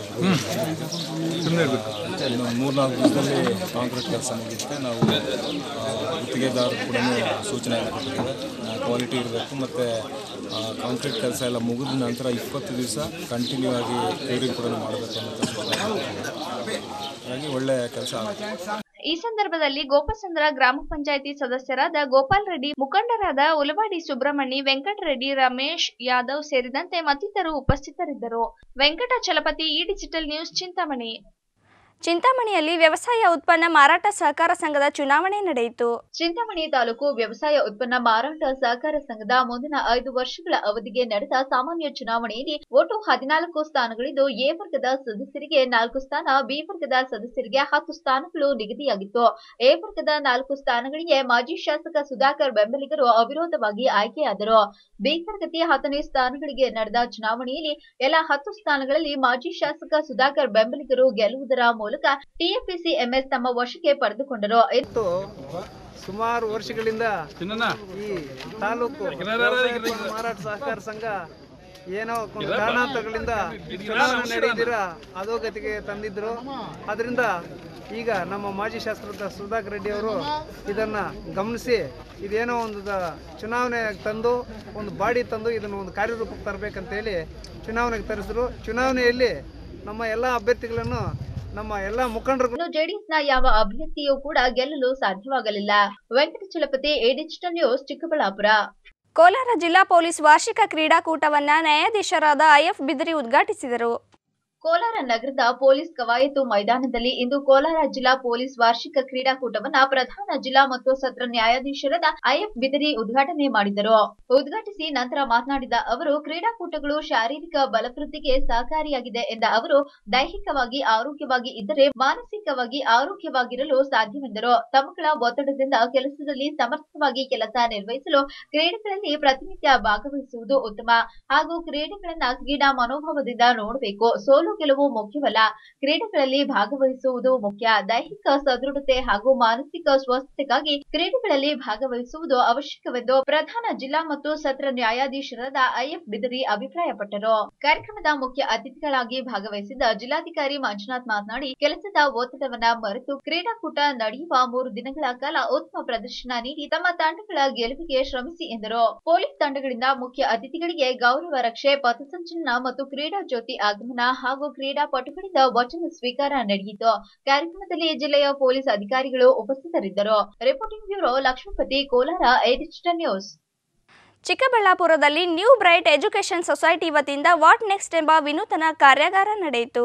ಹೋಗ್ಬೇಕಂತ ಇನ್ನು ಮೂರ್ನಾಲ್ಕು ದಿವಸದಲ್ಲಿ ಕಾಂಕ್ರೀಟ್ ಕೆಲಸ ಮುಗಿಯುತ್ತೆ ನಾವು ಆ, ಗುತ್ತಿಗೆದಾರರು ಕೂಡ ಸೂಚನೆ ಕೊಟ್ಟಿದ್ದೇವೆ ಕ್ವಾಲಿಟಿ ಇರಬೇಕು ಮತ್ತು ಕಾಂಕ್ರೀಟ್ ಕೆಲಸ ಎಲ್ಲ ಮುಗಿದ ನಂತರ ಇಪ್ಪತ್ತು ದಿವಸ ಕಂಟಿನ್ಯೂ ಆಗಿ ಕ್ಯೂರಿಂಗ್ ಕೂಡ ಮಾಡಬೇಕು ಅನ್ನೋ ಸೂಚನೆ ಕೊಟ್ಟಿದ್ದೇವೆ. ಹಾಗಾಗಿ ಒಳ್ಳೆಯ ಕೆಲಸ ಆಗುತ್ತೆ ಈ ಸಂದರ್ಭದಲ್ಲಿ ಗೋಪಸಂದ್ರ ಗ್ರಾಮ ಪಂಚಾಯಿತಿ ಸದಸ್ಯರಾದ ಗೋಪಾಲ್ ರೆಡ್ಡಿ ಮುಖಂಡರಾದ ಉಲವಾಡಿ ಸುಬ್ರಹ್ಮಣಿ ವೆಂಕಟರೆಡ್ಡಿ ರಮೇಶ್ ಯಾದವ್ ಸೇರಿದಂತೆ ಮತ್ತಿತರರು ಉಪಸ್ಥಿತರಿದ್ದರು ವೆಂಕಟಚಲಪತಿ ಈ ಡಿಜಿಟಲ್ ನ್ಯೂಸ್ ಚಿಂತಾಮಣಿ ಚಿಂತಾಮಣಿಯಲ್ಲಿ ವ್ಯವಸಾಯ ಉತ್ಪನ್ನ ಮಾರಾಟ ಸಹಕಾರ ಸಂಘದ ಚುನಾವಣೆ ನಡೆಯಿತು ಚಿಂತಾಮಣಿ ತಾಲೂಕು ವ್ಯವಸಾಯ ಉತ್ಪನ್ನ ಮಾರಾಟ ಸಹಕಾರ ಸಂಘದ ಮುಂದಿನ ಐದು ವರ್ಷಗಳ ಅವಧಿಗೆ ನಡೆದ ಸಾಮಾನ್ಯ ಚುನಾವಣೆಯಲ್ಲಿ ಒಟ್ಟು ಹದಿನಾಲ್ಕು ಸ್ಥಾನಗಳಿದ್ದು ಎ ವರ್ಗದ ಸದಸ್ಯರಿಗೆ ನಾಲ್ಕು ಸ್ಥಾನ ಬಿ ವರ್ಗದ ಸದಸ್ಯರಿಗೆ ಹತ್ತು ಸ್ಥಾನಗಳು ನಿಗದಿಯಾಗಿತ್ತು ಎ ವರ್ಗದ ನಾಲ್ಕು ಸ್ಥಾನಗಳಿಗೆ ಮಾಜಿ ಶಾಸಕ ಸುಧಾಕರ್ ಬೆಂಬಲಿಗರು ಅವಿರೋಧವಾಗಿ ಆಯ್ಕೆಯಾದರು ಬಿ ವರ್ಗದ ಹತ್ತನೇ ಸ್ಥಾನಗಳಿಗೆ ನಡೆದ ಚುನಾವಣೆಯಲ್ಲಿ ಎಲ್ಲ ಹತ್ತು ಸ್ಥಾನಗಳಲ್ಲಿ ಮಾಜಿ ಶಾಸಕ ಸುಧಾಕರ್ ಬೆಂಬಲಿಗರು ಗೆಲ್ಲುವುದರ ಮೂಲಕ ಟಿಎಪಿಸಿ ಎಂಎಸ್ ತಮ್ಮ ವಶಕ್ಕೆ ಪಡೆದುಕೊಂಡರು ಮತ್ತು ಸುಮಾರು ವರ್ಷಗಳಿಂದ ಈ ತಾಲೂಕು ವ್ಯವಸಾಯ ಉತ್ಪನ್ನ ಮಾರಾಟ ಸಹಕಾರ ಸಂಘ ಏನೋ ಒಂದು ಕಾರಣಾಂತರಗಳಿಂದ ಚುನಾವಣೆ ನಡೆಯದಿರ ಅಧೋಗತಿಗೆ ತಂದಿದ್ರು ಅದರಿಂದ ಈಗ ನಮ್ಮ ಮಾಜಿ ಶಾಸಕರಾದ ಸುಧಾಕರ್ ರೆಡ್ಡಿ ಅವರು ಇದನ್ನ ಗಮನಿಸಿ ಇದೇನೋ ಒಂದು ದ- ಚುನಾವಣೆ ತಂದು ಒಂದು ಬಾಡಿ ತಂದು ಇದನ್ನು ಒಂದು ಕಾರ್ಯರೂಪಕ್ಕೆ ತರಬೇಕಂತೇಳಿ ಚುನಾವಣೆಗೆ ತರಿಸಿದ್ರು ಚುನಾವಣೆಯಲ್ಲಿ ನಮ್ಮ ಎಲ್ಲ ಅಭ್ಯರ್ಥಿಗಳನ್ನು ನಮ್ಮ ಎಲ್ಲ ಮುಖಂಡರು ಇನ್ನು ಜೆಡಿಎಸ್ನ ಯಾವ ಅಭ್ಯರ್ಥಿಯೂ ಕೂಡ ಗೆಲ್ಲಲು ಸಾಧ್ಯವಾಗಲಿಲ್ಲ Venkatachalapathi A digital news Chikkaballapur Kolar ಜಿಲ್ಲಾ ಪೊಲೀಸ್ ವಾರ್ಷಿಕ ಕ್ರೀಡಾಕೂಟವನ್ನ ನ್ಯಾಯಾಧೀಶರಾದ ಐಎಫ್ ಬಿದಿರಿ ಉದ್ಘಾಟಿಸಿದರು ಕೋಲಾರ ನಗರದ ಪೊಲೀಸ್ ಕವಾಯತು ಮೈದಾನದಲ್ಲಿ ಇಂದು ಕೋಲಾರ ಜಿಲ್ಲಾ ಪೊಲೀಸ್ ವಾರ್ಷಿಕ ಕ್ರೀಡಾಕೂಟವನ್ನ ಪ್ರಧಾನ ಜಿಲ್ಲಾ ಮತ್ತು ಸತ್ರ ನ್ಯಾಯಾಧೀಶರಾದ ಐಎಫ್ ಬಿದರಿ ಉದ್ಘಾಟನೆ ಮಾಡಿದರು ಉದ್ಘಾಟಿಸಿ ನಂತರ ಮಾತನಾಡಿದ ಅವರು ಕ್ರೀಡಾಕೂಟಗಳು ಶಾರೀರಿಕ ಬಲವೃದ್ಧಿಗೆ ಸಹಕಾರಿಯಾಗಿದೆ ಎಂದ ಅವರು ದೈಹಿಕವಾಗಿ ಆರೋಗ್ಯವಾಗಿ ಇದ್ದರೆ ಮಾನಸಿಕವಾಗಿ ಆರೋಗ್ಯವಾಗಿರಲು ಸಾಧ್ಯವೆಂದರು ತಮ್ಮಗಳ ಒತ್ತಡದಿಂದ ಕೆಲಸದಲ್ಲಿ ಸಮರ್ಥವಾಗಿ ಕೆಲಸ ನಿರ್ವಹಿಸಲು ಕ್ರೀಡೆಗಳಲ್ಲಿ ಪ್ರತಿನಿತ್ಯ ಭಾಗವಹಿಸುವುದು ಉತ್ತಮ ಹಾಗೂ ಕ್ರೀಡೆಗಳನ್ನ ಕ್ರೀಡಾ ಮನೋಭಾವದಿಂದ ನೋಡಬೇಕು ಸೋಲು ಗೆಲುವು ಮುಖ್ಯವಲ್ಲ ಕ್ರೀಡೆಗಳಲ್ಲಿ ಭಾಗವಹಿಸುವುದು ಮುಖ್ಯ ದೈಹಿಕ ಸದೃಢತೆ ಹಾಗೂ ಮಾನಸಿಕ ಸ್ವಸ್ಥತೆಗಾಗಿ ಕ್ರೀಡೆಗಳಲ್ಲಿ ಭಾಗವಹಿಸುವುದು ಅವಶ್ಯಕವೆಂದು ಪ್ರಧಾನ ಜಿಲ್ಲಾ ಮತ್ತು ಸತ್ರ ನ್ಯಾಯಾಧೀಶರಾದ ಐಎಫ್ ಬಿದರಿ ಅಭಿಪ್ರಾಯಪಟ್ಟರು ಕಾರ್ಯಕ್ರಮದ ಮುಖ್ಯ ಅತಿಥಿಗಳಾಗಿ ಭಾಗವಹಿಸಿದ್ದ ಜಿಲ್ಲಾಧಿಕಾರಿ ಮಂಜುನಾಥ್ ಮಾತನಾಡಿ ಕೆಲಸದ ಒತ್ತಡವನ್ನ ಮರೆತು ಕ್ರೀಡಾಕೂಟ ನಡೆಯುವ ಮೂರು ದಿನಗಳ ಕಾಲ ಉತ್ತಮ ಪ್ರದರ್ಶನ ನೀಡಿ ತಮ್ಮ ತಂಡಗಳ ಗೆಲುವಿಗೆ ಶ್ರಮಿಸಿ ಎಂದರು ಪೊಲೀಸ್ ತಂಡಗಳಿಂದ ಮುಖ್ಯ ಅತಿಥಿಗಳಿಗೆ ಗೌರವ ರಕ್ಷೆ ಪಥಸಂಚಲನ ಮತ್ತು ಕ್ರೀಡಾ ಜ್ಯೋತಿ ಆಗಮನ ಹಾಗೂ ಕ್ರೀಡಾಪಟುಗಳಿಂದ ವಚನ ಸ್ವೀಕಾರ ನಡೆಯಿತು ಕಾರ್ಯಕ್ರಮದಲ್ಲಿ ಜಿಲ್ಲೆಯ ಪೊಲೀಸ್ ಅಧಿಕಾರಿಗಳು ಉಪಸ್ಥಿತರಿದ್ದರು reporting bureau Lakshmipathi Kolar A digital news ಚಿಕ್ಕಬಳ್ಳಾಪುರದಲ್ಲಿ ನ್ಯೂ ಬ್ರೈಟ್ ಎಜುಕೇಷನ್ ಸೊಸೈಟಿ ವತಿಯಿಂದ ವಾಟ್ ನೆಕ್ಸ್ಟ್ ಎಂಬ ವಿನೂತನ ಕಾರ್ಯಾಗಾರ ನಡೆಯಿತು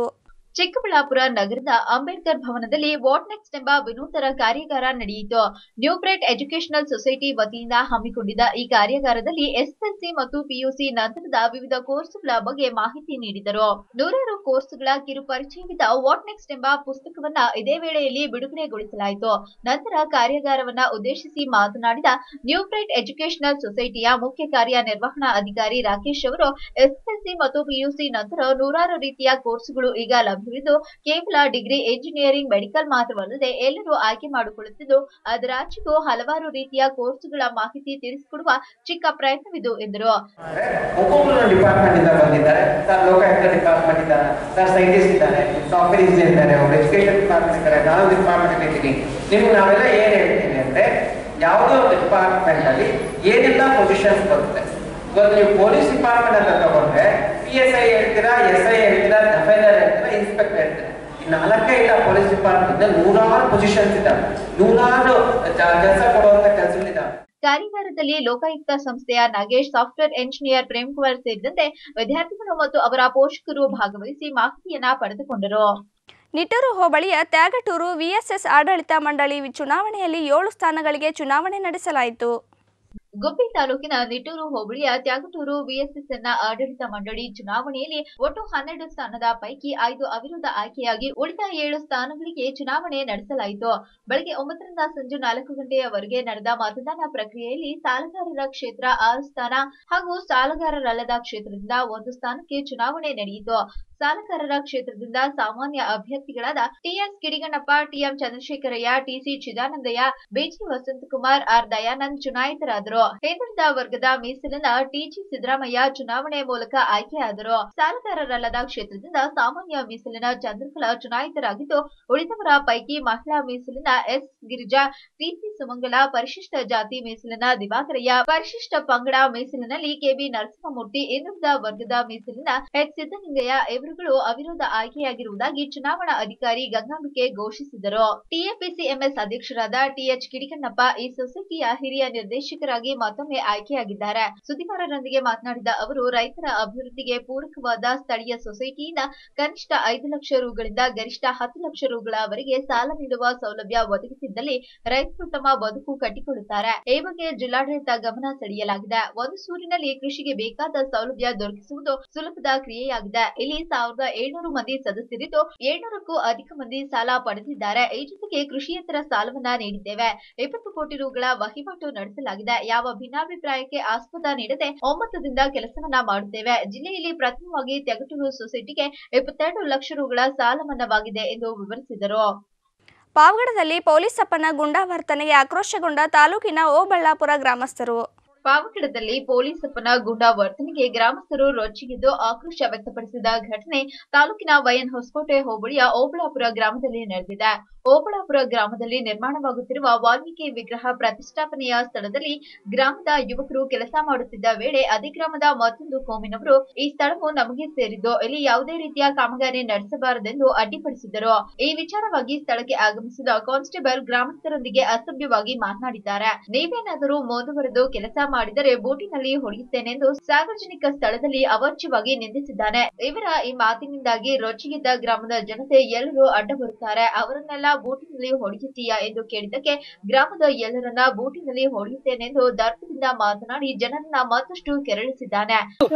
ಚಿಕ್ಕಬಳ್ಳಾಪುರ ನಗರದ ಅಂಬೇಡ್ಕರ್ ಭವನದಲ್ಲಿ ವಾಟ್ ನೆಕ್ಸ್ಟ್ ಎಂಬ ವಿನೂತನ ಕಾರ್ಯಾಗಾರ ನಡೆಯಿತು ನ್ಯೂ ಬ್ರೇಡ್ ಎಜುಕೇಶನಲ್ ಸೊಸೈಟಿ ವತಿಯಿಂದ ಹಮ್ಮಿಕೊಂಡಿದ್ದ ಈ ಕಾರ್ಯಾಗಾರದಲ್ಲಿ ಎಸ್ಎಸ್ಎಲ್ಸಿ ಮತ್ತು ಪಿಯುಸಿ ನಂತರದ ವಿವಿಧ ಕೋರ್ಸ್ಗಳ ಬಗ್ಗೆ ಮಾಹಿತಿ ನೀಡಿದರು ನೂರಾರು ಕೋರ್ಸ್ಗಳ ಕಿರು ಪರಿಚಯವಿದ್ದ ವಾಟ್ ನೆಕ್ಸ್ಟ್ ಎಂಬ ಪುಸ್ತಕವನ್ನ ಇದೇ ವೇಳೆಯಲ್ಲಿ ಬಿಡುಗಡೆಗೊಳಿಸಲಾಯಿತು ನಂತರ ಕಾರ್ಯಾಗಾರವನ್ನ ಉದ್ದೇಶಿಸಿ ಮಾತನಾಡಿದ ನ್ಯೂ ಬ್ರೈಟ್ ಎಜುಕೇಶನಲ್ ಸೊಸೈಟಿಯ ಮುಖ್ಯ ಕಾರ್ಯನಿರ್ವಹಣಾ ಅಧಿಕಾರಿ ರಾಕೇಶ್ ಅವರು ಎಸ್ಎಸ್ಎಲ್ಸಿ ಮತ್ತು ಪಿಯುಸಿ ನಂತರ ನೂರಾರು ರೀತಿಯ ಕೋರ್ಸ್ಗಳು ಈಗ ಲಭ್ಯವಿದ್ದು ಕೇವಲ ಡಿಗ್ರಿ ಇಂಜಿನಿಯರಿಂಗ್ ಮೆಡಿಕಲ್ ಮಾತ್ರವಲ್ಲದೆ ಎಲ್ಲರೂ ಆಯ್ಕೆ ಮಾಡಿಕೊಳ್ಳುತ್ತಿದ್ದು ಅದರಾಚೆಗೂ ಹಲವಾರು ರೀತಿಯ ಕೋರ್ಸ್ಗಳ ಮಾಹಿತಿ ತಿಳಿಸಿಕೊಡುವ ಚಿಕ್ಕ ಪ್ರಯತ್ನವಿದು ಎಂದರು ಒಬ್ಬೊಬ್ಬರು ಡಿಪಾರ್ಟ್ಮೆಂಟ್ ಇಂದ ಬಂದಿದ್ದಾರೆ ಸರ್ ಲೋಕಾಯುಕ್ತ ಡಿಪಾರ್ಟ್ಮೆಂಟ್ ಇದ್ದಾರೆ ಸರ್ ಸೈಂಟಿಸ್ಟ್ ಇದ್ದಾರೆ ಸಾಫ್ಟ್ವೇರ್ ಇಂಜಿನಿಯರ್ ಇದ್ದಾರೆ ಒಬ್ಬರು ಎಜುಕೇಶನ್ ಡಿಪಾರ್ಟ್ಮೆಂಟ್ ಇದ್ದಾರೆ ನಾನು ಡಿಪಾರ್ಟ್ಮೆಂಟ್ ಇದ್ದೀನಿ ನಿಮ್ಗೆ ನಾವೆಲ್ಲ ಏನ್ ಹೇಳ್ತೀನಿ ಅಂದ್ರೆ ಯಾವುದೇ ಒಂದು ಡಿಪಾರ್ಟ್ಮೆಂಟ್ ಅಲ್ಲಿ ಏನೆಲ್ಲ ಪೊಸಿಷನ್ಸ್ ಬರುತ್ತೆ ಇವತ್ತು ನೀವು ಪೊಲೀಸ್ ಡಿಪಾರ್ಟ್ಮೆಂಟ್ ಅಂತ ತಗೊಂಡ್ರೆ ಪಿ ಎಸ್ ಐ ಹೇಳ್ತೀರಾ ಎಸ್ ಐ ಹೇಳ್ತೀರಾ ಡೆಫೈನರ್ ಹೇಳ್ತೀರಾ ಇನ್ಸ್ಪೆಕ್ಟರ್ ಹೇಳ್ತೀರಾ ಈ ನಾಲ್ಕೇ ಇಲ್ಲ ಪೊಲೀಸ್ ಡಿಪಾರ್ಟ್ಮೆಂಟ್ ನೂರಾರು ಪೊಸಿಷನ್ಸ್ ಇದ್ದಾವೆ ನೂರಾರು ಕೆಲಸ ಕೊಡುವಂತ ಕೆಲಸಗಳಿದ್ದಾವೆ ಕಾರ್ಯಾಗಾರದಲ್ಲಿ ಲೋಕಾಯುಕ್ತ ಸಂಸ್ಥೆಯ ನಾಗೇಶ್ ಸಾಫ್ಟ್ವೇರ್ ಎಂಜಿನಿಯರ್ ಪ್ರೇಮ್ ಕುಮಾರ್ ಸೇರಿದಂತೆ ವಿದ್ಯಾರ್ಥಿಗಳು ಮತ್ತು ಅವರ ಪೋಷಕರು ಭಾಗವಹಿಸಿ ಮಾಹಿತಿಯನ್ನ ಪಡೆದುಕೊಂಡರು ನಿಟ್ಟೂರು ಹೋಬಳಿಯ ತ್ಯಾಗಟೂರು ವಿಎಸ್ಎಸ್ ಆಡಳಿತ ಮಂಡಳಿ ಚುನಾವಣೆಯಲ್ಲಿ ಏಳು ಸ್ಥಾನಗಳಿಗೆ ಚುನಾವಣೆ ನಡೆಸಲಾಯಿತು ಗುಬ್ಬಿ ತಾಲೂಕಿನ ನಿಟ್ಟೂರು ಹೋಬಳಿಯ ತ್ಯಾಗಟೂರು ವಿಎಸ್ಎಸ್ಎನ್ ಆಡಳಿತ ಮಂಡಳಿ ಚುನಾವಣೆಯಲ್ಲಿ ಒಟ್ಟು ಹನ್ನೆರಡು ಸ್ಥಾನದ ಪೈಕಿ ಐದು ಅವಿರೋಧ ಆಯ್ಕೆಯಾಗಿ ಉಳಿದ ಏಳು ಸ್ಥಾನಗಳಿಗೆ ಚುನಾವಣೆ ನಡೆಸಲಾಯಿತು ಬೆಳಗ್ಗೆ ಒಂಬತ್ತರಿಂದ ಸಂಜೆ ನಾಲ್ಕು ಗಂಟೆಯವರೆಗೆ ನಡೆದ ಮತದಾನ ಪ್ರಕ್ರಿಯೆಯಲ್ಲಿ ಸಾಲಗಾರರ ಕ್ಷೇತ್ರ ಆರು ಸ್ಥಾನ ಹಾಗೂ ಸಾಲಗಾರರಲ್ಲದ ಕ್ಷೇತ್ರದಿಂದ ಒಂದು ಸ್ಥಾನಕ್ಕೆ ಚುನಾವಣೆ ನಡೆಯಿತು ಸಾಲಗಾರರ ಕ್ಷೇತ್ರದಿಂದ ಸಾಮಾನ್ಯ ಅಭ್ಯರ್ಥಿಗಳಾದ TS Kidigannappa TM Chandrashekaraiah TC Chidanandaiah BG Vasanthakumar R Dayanand ಚುನಾಯಿತರಾದರು ಹಿಂದುಳಿದ ವರ್ಗದ ಮೀಸಲಿನ ಟಿಜಿ ಸಿದ್ದರಾಮಯ್ಯ ಚುನಾವಣೆ ಮೂಲಕ ಆಯ್ಕೆಯಾದರು ಸಾಲಗಾರರಲ್ಲದ ಕ್ಷೇತ್ರದಿಂದ ಸಾಮಾನ್ಯ ಮೀಸಲಿನ ಚಂದ್ರಕಲಾ ಚುನಾಯಿತರಾಗಿದ್ದು ಉಳಿದವರ ಪೈಕಿ ಮಹಿಳಾ ಮೀಸಲಿನ ಎಸ್ ಗಿರಿಜಾ ಟಿಸಿ ಸುಮಂಗಲ ಪರಿಶಿಷ್ಟ ಜಾತಿ ಮೀಸಲಿನ ದಿವಾಕರಯ್ಯ ಪರಿಶಿಷ್ಟ ಪಂಗಡ ಮೀಸಲಿನಲ್ಲಿ ಕೆಬಿ ನರಸಿಂಹಮೂರ್ತಿ ಹಿಂದುಳಿದ ವರ್ಗದ ಮೀಸಲಿನ ಎಚ್ ಸಿದ್ದಲಿಂಗಯ್ಯ ಇವರುಗಳು ಅವಿರೋಧ ಆಯ್ಕೆಯಾಗಿರುವುದಾಗಿ ಚುನಾವಣಾ ಅಧಿಕಾರಿ ಗಂಗಾಂಬಿಕೆ ಘೋಷಿಸಿದರು ಟಿಎಪಿಸಿ ಎಂಎಸ್ ಅಧ್ಯಕ್ಷರಾದ ಟಿಎಚ್ ಕಿಡಿಕಣ್ಣಪ್ಪ ಈ ಸೊಸೈಟಿಯ ಹಿರಿಯ ನಿರ್ದೇಶಕರಾಗಿ ಮತ್ತೊಮ್ಮೆ ಆಯ್ಕೆಯಾಗಿದ್ದಾರೆ ಸುದ್ದಿಗಾರರೊಂದಿಗೆ ಮಾತನಾಡಿದ ಅವರು ರೈತರ ಅಭಿವೃದ್ಧಿಗೆ ಪೂರಕವಾದ ಸ್ಥಳೀಯ ಸೊಸೈಟಿಯಿಂದ ಕನಿಷ್ಠ ಐದು ಲಕ್ಷ ರುಗಳಿಂದ ಗರಿಷ್ಠ ಹತ್ತು ಲಕ್ಷ ರುಗಳವರೆಗೆ ಸಾಲ ನೀಡುವ ಸೌಲಭ್ಯ ಒದಗಿಸಿದ್ದಲ್ಲಿ ರೈತರು ತಮ್ಮ ಬದುಕು ಕಟ್ಟಿಕೊಳ್ಳುತ್ತಾರೆ ಈ ಬಗ್ಗೆ ಜಿಲ್ಲಾಡಳಿತ ಗಮನ ಸೆಳೆಯಲಾಗಿದೆ ಒಂದು ಸೂರಿನಲ್ಲಿ ಕೃಷಿಗೆ ಬೇಕಾದ ಸೌಲಭ್ಯ ದೊರಕಿಸುವುದು ಸುಲಭದ ಕ್ರಿಯೆಯಾಗಿದೆ ಇಲ್ಲಿ ಸಾವಿರದ ಏಳ್ನೂರು ಮಂದಿ ಸದಸ್ಯರಿದ್ದು ಏಳ್ನೂರಕ್ಕೂ ಅಧಿಕ ಮಂದಿ ಸಾಲ ಪಡೆದಿದ್ದಾರೆ ಈ ಜೊತೆಗೆ ಕೃಷಿಯೇತರ ಸಾಲವನ್ನ ನೀಡಿದ್ದೇವೆ ಇಪ್ಪತ್ತು ಕೋಟಿ ರುಗಳ ವಹಿವಾಟು ನಡೆಸಲಾಗಿದೆ ಯಾವ ಭಿನ್ನಾಭಿಪ್ರಾಯಕ್ಕೆ ಆಸ್ಪದ ನೀಡದೆ ಒಮ್ಮತದಿಂದ ಕೆಲಸವನ್ನ ಮಾಡುತ್ತೇವೆ ಜಿಲ್ಲೆಯಲ್ಲಿ ಪ್ರಥಮವಾಗಿ ತೆಗಟೂರು ಸೊಸೈಟಿಗೆ ಇಪ್ಪತ್ತೆರಡು ಲಕ್ಷ ರುಗಳ ಸಾಲ ಮನ್ನಾವಾಗಿದೆ ಎಂದು ವಿವರಿಸಿದರು ಪಾವಗಡದಲ್ಲಿ ಪೊಲೀಸ್ ಅಪ್ಪನ ಗುಂಡಾವರ್ತನೆಗೆ ಆಕ್ರೋಶಗೊಂಡ ತಾಲೂಕಿನ ಓಬಳ್ಳಾಪುರ ಗ್ರಾಮಸ್ಥರು ಪಾವಗಡದಲ್ಲಿ ಪೊಲೀಸಪ್ಪನ ಗೂಂಡಾ ವರ್ತನೆಗೆ ಗ್ರಾಮಸ್ಥರು ರೊಚ್ಚಿಗೆದ್ದು ಆಕ್ರೋಶ ವ್ಯಕ್ತಪಡಿಸಿದ ಘಟನೆ ತಾಲೂಕಿನ ವೈಎನ್ ಹೊಸಕೋಟೆ ಹೋಬಳಿಯ ಓಬಳಾಪುರ ಗ್ರಾಮದಲ್ಲಿ ನಡೆದಿದೆ ಓಬಳಾಪುರ ಗ್ರಾಮದಲ್ಲಿ ನಿರ್ಮಾಣವಾಗುತ್ತಿರುವ ವಾಲ್ಮೀಕಿ ವಿಗ್ರಹ ಪ್ರತಿಷ್ಠಾಪನೆಯ ಸ್ಥಳದಲ್ಲಿ ಗ್ರಾಮದ ಯುವಕರು ಕೆಲಸ ಮಾಡುತ್ತಿದ್ದ ವೇಳೆ ಅದೇ ಗ್ರಾಮದ ಮತ್ತೊಂದು ಕೋಮಿನವರು ಈ ಸ್ಥಳವು ನಮಗೆ ಸೇರಿದ್ದು ಇಲ್ಲಿ ಯಾವುದೇ ರೀತಿಯ ಕಾಮಗಾರಿ ನಡೆಸಬಾರದೆಂದು ಅಡ್ಡಿಪಡಿಸಿದ್ದರು ಈ ವಿಚಾರವಾಗಿ ಸ್ಥಳಕ್ಕೆ ಆಗಮಿಸಿದ ಕಾನ್ಸ್ಟೇಬಲ್ ಗ್ರಾಮಸ್ಥರೊಂದಿಗೆ ಅಸಭ್ಯವಾಗಿ ಮಾತನಾಡಿದ್ದಾರೆ ನೀವೇನಾದರೂ ಮುಂದುವರೆದು ಕೆಲಸ ಮಾಡಿದರೆ ಬೋಟಿನಲ್ಲಿ ಹೊಡೆಯುತ್ತೇನೆಂದು ಸಾರ್ವಜನಿಕ ಸ್ಥಳದಲ್ಲಿ ಅವಾಚ್ಯವಾಗಿ ನಿಂದಿಸಿದ್ದಾನೆ ಇವರ ಈ ಮಾತಿನಿಂದಾಗಿ ರೊಚ್ಚಿಗಿದ್ದ ಗ್ರಾಮದ ಜನತೆ ಎಲ್ಲರೂ ಅಡ್ಡ ಬರುತ್ತಾರೆ ಅವರನ್ನೆಲ್ಲ ಬೂಟಿನಲ್ಲಿ ಹೊಡೆಯುತ್ತೀಯಾ ಎಂದು ಕೇಳಿದ್ದಕ್ಕೆ ಗ್ರಾಮದ ಎಲ್ಲರನ್ನ ಬೂಟಿನಲ್ಲಿ ಹೊಡೆಯುತ್ತೇನೆಂದು ದರ್ಪದಿಂದ ಮಾತನಾಡಿ ಜನರನ್ನ ಮತ್ತಷ್ಟು ಕೆರಳಿಸಿದ್ದಾನೆ